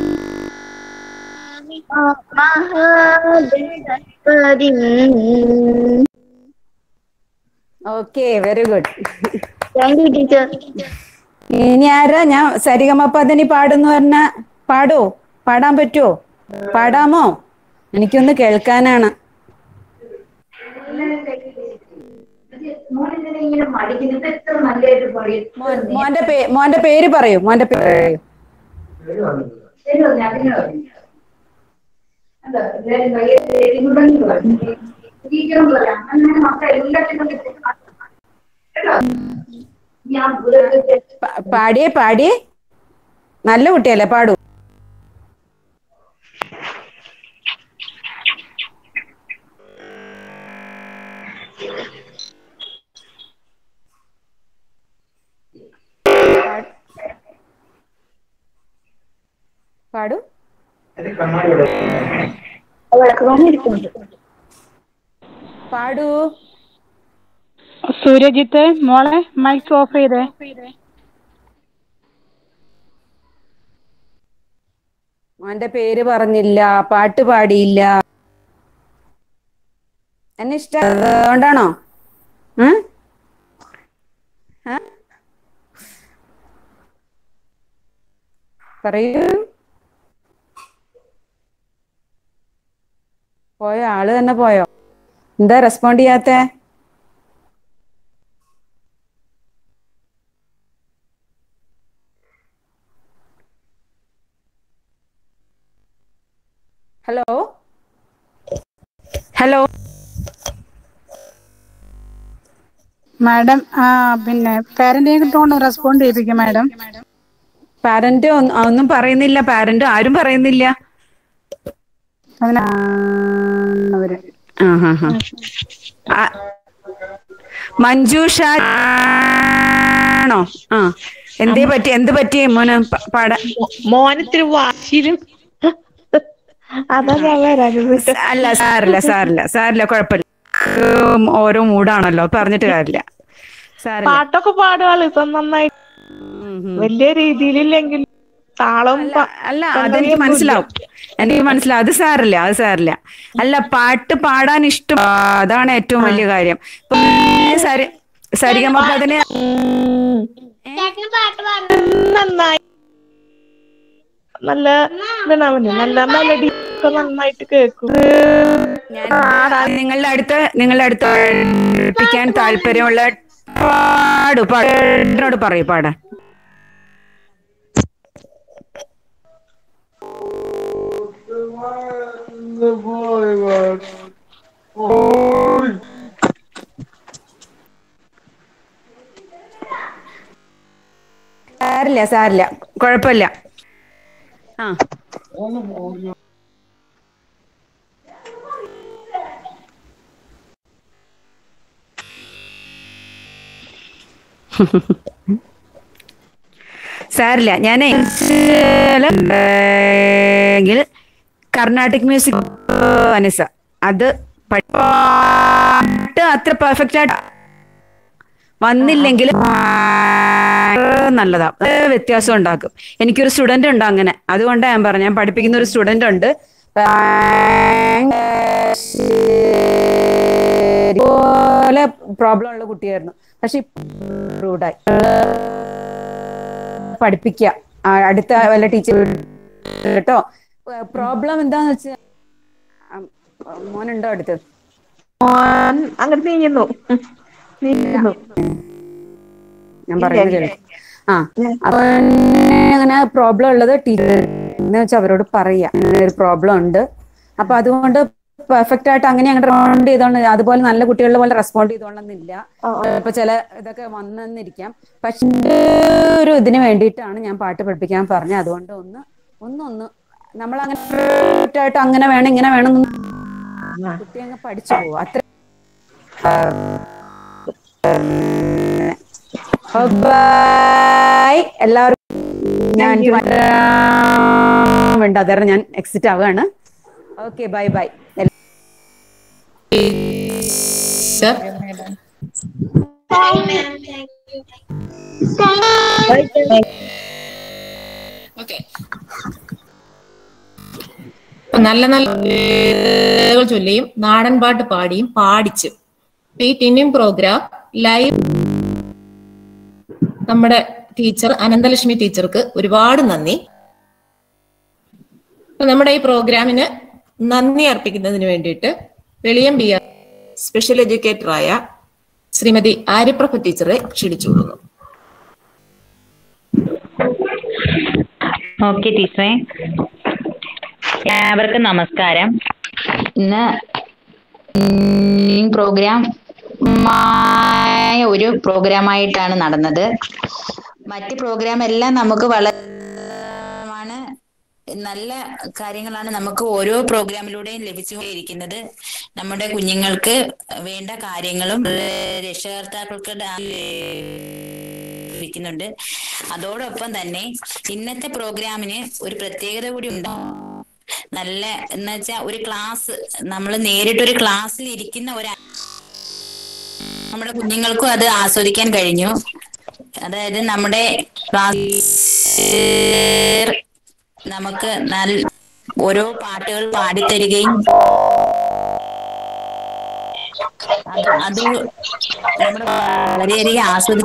മഹാഗണപതി okay very good thank you teacher ഇനി ആരാ ഞാൻ സരിഗമ പദനി പാടുന്നു പറഞ്ഞ പാടോ പാടാൻ പറ്റുമോ പാടാമോ എനിക്കൊന്ന് കേൾക്കാനാണ് മോൻ- മോന്റെ പേ മോന്റെ പേര് പറയൂ മോന്റെ പേര് പറയൂ പ- പാടിയേ പാടിയേ നല്ല കുട്ടിയല്ലേ പാടൂ പാടൂ പാടൂ സൂര്യജിത്ത് മോളെ മൈക്ക് ഓഫ് ചെയ്തേ മോന്റെ പേര് പറഞ്ഞില്ല പാട്ട് പാടിയില്ല എന്നെ ഇഷ്ടം അതുകൊണ്ടാണോ ഉം? ആ? പറയൂ പോയോ ആള് തന്നെ പോയോ എന്താ റെസ്പോണ്ട് ചെയ്യാത്തെ ഹലോ ഹലോ മാഡം ആ പിന്നെ പാരന്റിനെ കിട്ടുകൊണ്ട് റെസ്പോണ്ട് ചെയ്യിപ്പിക്കും മാഡം പാരന്റ് ഒന്നും പറയുന്നില്ല പാരന്റ് ആരും പറയുന്നില്ല അവര് ആ ഹാ ഹാ ആ, മഞ്ജുഷ ആണോ ആ എന്തേ പറ്റി എന്ത് പറ്റി മോന് പ- പാടാൻ മോനത്തിരി വാശിയിലും അതാ ഞാൻ വരാഞ്ഞത് അല്ല സാറില്ല സാറില്ല സാറില്ല കുഴപ്പമില്ല ഉം, ഓരോ മൂടാണല്ലോ പറഞ്ഞിട്ട് കാര്യമില്ല സാറില്ല പാട്ടൊക്കെ പാടുവാള് ഇപ്പൊ നന്നായിട്ട് വലിയ രീതിയിലില്ലെങ്കിൽ താളം അല്ല അതെനിക്ക് മനസ്സിലാവും എനിക്ക് മനസ്സിലാവും അത് സാറില്ല അത് സാറില്ല അല്ല പാട്ട് പാടാൻ ഇഷ്ടം ആ, അതാണ് ഏറ്റവും വലിയ കാര്യം ഇപ്പൊ സരി സരിഗമ അതിന് നന്നായി നല്ല ഇതാണ് അവന് നല്ല മെലഡി ഒക്കെ നന്നായിട്ട് കേൾക്കും നിങ്ങളുടെ അടുത്ത് നിങ്ങളുടെ അടുത്ത് പഠിപ്പിക്കാൻ താല്പര്യമുള്ള പാടു പാടിനോട് പറയൂ പാടാൻ സാരില്ല സാരില്ല കുഴപ്പമില്ല ആ സാരില്ല ഞാനേ എങ്കിൽ കർണാട്ടിക് മ്യൂസിക് അനസ അത് പഠി- പാട്ട് അത്ര പെർഫെക്റ്റ് ആയിട്ട് വന്നില്ലെങ്കിൽ നല്ലതാ അത് വ്യത്യാസം ഉണ്ടാക്കും എനിക്കൊരു സ്റ്റുഡന്റ് ഉണ്ട് അങ്ങനെ അതുകൊണ്ടാണ് ഞാൻ പറഞ്ഞു ഞാൻ പഠിപ്പിക്കുന്ന ഒരു സ്റ്റുഡന്റ് ഉണ്ട് പോലെ പ്രോബ്ലം ഉള്ള കുട്ടിയായിരുന്നു പക്ഷെ റൂഡായി പഠിപ്പിക്കുക ആ, അടുത്ത വല്ല ടീച്ചർ കേട്ടോ പ്രോബ്ലം എന്താന്ന് വെച്ചാൽ മോനുണ്ടോ അടുത്ത് മോൻ അങ്ങോട്ട് നീങ്ങുന്നു നീങ്ങുന്നു ഞാൻ പറയുന്നത് കേൾക്ക് ആ അപ്പൊ അങ്ങനെ പ്രോബ്ലം ഉള്ളത് ടീച്ചർ എന്ന് വെച്ചാൽ അവരോട് പറയാ അങ്ങനെ ഒരു പ്രോബ്ലം ഉണ്ട് അപ്പൊ അതുകൊണ്ട് പെർഫെക്റ്റ് ആയിട്ട് അങ്ങനെ അങ്ങോട്ട് റെസ്പോണ്ട് ചെയ്തോണ്ട് അതുപോലെ നല്ല കുട്ടികളുടെ പോലെ റെസ്പോണ്ട് ചെയ്തോളന്നില്ല ഇപ്പൊ ചില ഇതൊക്കെ വന്നെന്നിരിക്കാം പക്ഷെ ഒരു ഇതിന് വേണ്ടിയിട്ടാണ് ഞാൻ പാട്ട് പഠിപ്പിക്കാൻ പറഞ്ഞത് അതുകൊണ്ട് ഒന്ന് ഒന്നൊന്ന് നമ്മൾ അങ്ങനെ perfect ആയിട്ട് അങ്ങനെ വേണം ഇങ്ങനെ വേണം എന്നൊന്നും കുട്ടി അങ്ങ് പഠിച്ചു പോകും അത്ര ബൈ എല്ലാവർക്കും ഞാൻ വേണ്ട അതേറെ ഞാൻ എക്സിറ്റ് ആവുകയാണ് ഓക്കെ ബൈ ബൈ ഓക്കെ നല്ല നല്ല വേദകൾ ചൊല്ലിയും നാടൻ പാട്ട് പാടിയും പാടിച്ചും ഈ ടിന്നിങ് പ്രോഗ്രാം ലൈവ് നമ്മുടെ ടീച്ചർ അനന്തലക്ഷ്മി ടീച്ചർക്ക് ഒരുപാട് നന്ദി അപ്പൊ നമ്മുടെ ഈ പ്രോഗ്രാമിന് നന്ദി അർപ്പിക്കുന്നതിന് വേണ്ടിയിട്ട് വെളിയം ബി ആർ സ്പെഷ്യൽ എഡ്യൂക്കേറ്ററായ ശ്രീമതി ആര്യപ്രഭ ടീച്ചറെ ക്ഷണിച്ചുകൊള്ളുന്നു ഓക്കെ ടീച്ചറെ എല്ലാവർക്കും നമസ്കാരം ഇന്ന് പ്രോഗ്രാം ഒരു പ്രോഗ്രാമായിട്ടാണ് നടന്നത് മറ്റ് പ്രോഗ്രാം എല്ലാം നമുക്ക് വളരെ ആണ് നല്ല കാര്യങ്ങളാണ് നമുക്ക് ഓരോ പ്രോഗ്രാമിലൂടെയും ലഭിച്ചുകൊണ്ടിരിക്കുന്നത് നമ്മുടെ കുഞ്ഞുങ്ങൾക്ക് വേണ്ട കാര്യങ്ങളും ഏഹ് രക്ഷകർത്താക്കൾക്ക് ഡാ- ലഭിക്കുന്നുണ്ട് അതോടൊപ്പം തന്നെ ഇന്നത്തെ പ്രോഗ്രാമിന് ഒരു പ്രത്യേകത കൂടി ഉണ്ട് നല്ല എന്ന് വെച്ചാൽ ഒരു ക്ലാസ് നമ്മൾ നേരിട്ടൊരു ക്ലാസ്സിൽ ഇരിക്കുന്ന ഒരു നമ്മുടെ കുഞ്ഞുങ്ങൾക്കും അത് ആസ്വദിക്കാൻ കഴിഞ്ഞു അതായത് നമ്മുടെ ക്ലാസ് നമുക്ക് നല്ല ഓരോ പാട്ടുകൾ പാടിത്തരികയും അത് അത് നമ്മൾ വളരെയധികം ആസ്വദി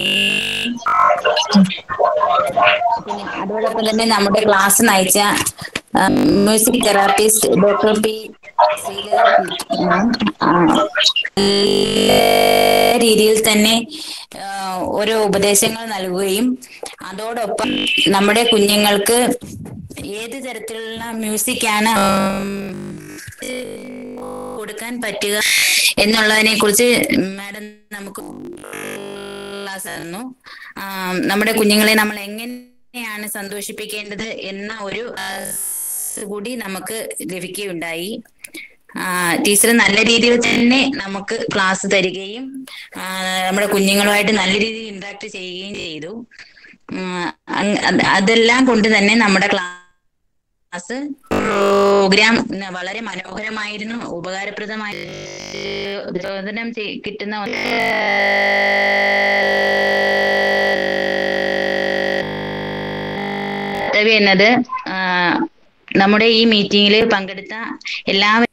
പിന്നെ അതോടൊപ്പം തന്നെ നമ്മുടെ ക്ലാസ് നയിച്ച മ്യൂസിക് തെറാപ്പിസ്റ്റ് ഡോക്ടർ പി രീതിയിൽ തന്നെ ആ, ഓരോ ഉപദേശങ്ങൾ നൽകുകയും അതോടൊപ്പം നമ്മുടെ കുഞ്ഞുങ്ങൾക്ക് ഏത് തരത്തിലുള്ള മ്യൂസിക്കാണ് കൊടുക്കാൻ പറ്റുക എന്നുള്ളതിനെ കുറിച്ച് മാഡം നമുക്ക് ക്ലാസ് ആയിരുന്നു ആ, നമ്മുടെ കുഞ്ഞുങ്ങളെ നമ്മൾ എങ്ങനെയാണ് സന്തോഷിപ്പിക്കേണ്ടത് എന്ന ഒരു ക്ലാസ് കൂടി നമുക്ക് ലഭിക്കുകയുണ്ടായി ആ, ടീച്ചർ നല്ല രീതിയിൽ തന്നെ നമുക്ക് ക്ലാസ് തരികയും ആ, നമ്മുടെ കുഞ്ഞുങ്ങളുമായിട്ട് നല്ല രീതിയിൽ ഇന്ററാക്ട് ചെയ്യുകയും ചെയ്തു ഉം, അങ് അത് അതെല്ലാം കൊണ്ട് തന്നെ നമ്മുടെ ക്ലാസ് പ്രോഗ്രാം വളരെ മനോഹരമായിരുന്നു ഉപകാരപ്രദമായി പ്രചോദനം ചെയ്- കിട്ടുന്ന ഒരു കർത്തവ്യം എന്നത് ആ, നമ്മുടെ ഈ മീറ്റിംഗിൽ പങ്കെടുത്ത എല്ലാവരും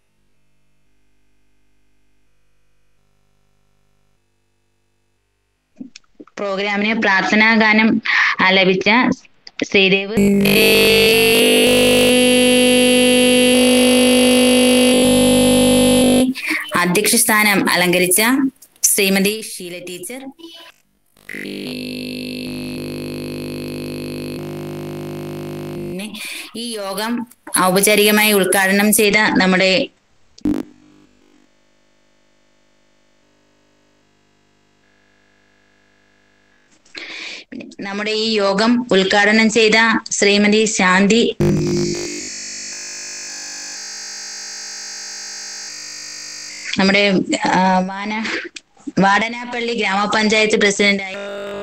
പ്രോഗ്രാമിന് പ്രാർത്ഥനാ ഗാനം ആലപിച്ച ശ്രീദേവ് അധ്യക്ഷ സ്ഥാനം അലങ്കരിച്ച ശ്രീമതി ഷീല ടീച്ചർ പിന്നെ ഈ യോഗം ഔപചാരികമായി ഉദ്ഘാടനം ചെയ്ത നമ്മുടെ നമ്മുടെ ഈ യോഗം ഉദ്ഘാടനം ചെയ്ത ശ്രീമതി ശാന്തി നമ്മുടെ ആ, വാന വാടനാപ്പള്ളി ഗ്രാമപഞ്ചായത്ത് പ്രസിഡന്റായി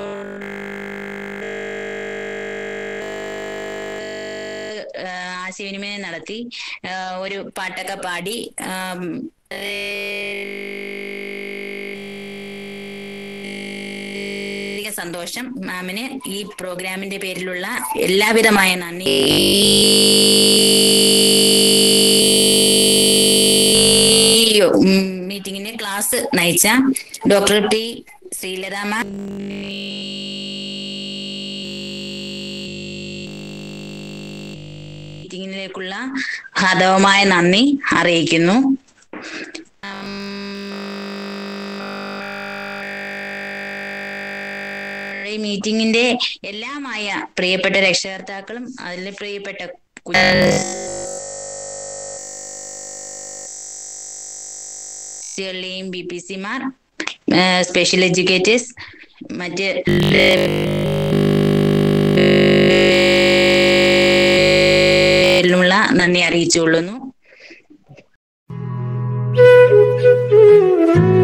ആ, ആശയവിനിമയം നടത്തി ആ, ഒരു പാട്ടൊക്കെ പാടി ആം, വളരെയധികം സന്തോഷം മാമിന് ഈ പ്രോഗ്രാമിന്റെ പേരിലുള്ള എല്ലാവിധമായ നന്ദി ഈ ഉം, മീറ്റിംഗിന് ക്ലാസ് നയിച്ച ഡോക്ടർ ടി ശ്രീലത മാം മീറ്റിംഗിലേക്കുള്ള ഹാർദവമായ നന്ദി അറിയിക്കുന്നു ഈ മീറ്റിംഗിന്റെ എല്ലാമായ പ്രിയപ്പെട്ട രക്ഷകർത്താക്കളും അതിലെ പ്രിയപ്പെട്ട കുട്ടികളുടെയും ബി പി സിമാർ സ്പെഷ്യൽ എഡ്യൂക്കേറ്റേഴ്സ് മറ്റ് ുള്ള നന്ദി അറിയിച്ചുകൊള്ളുന്നു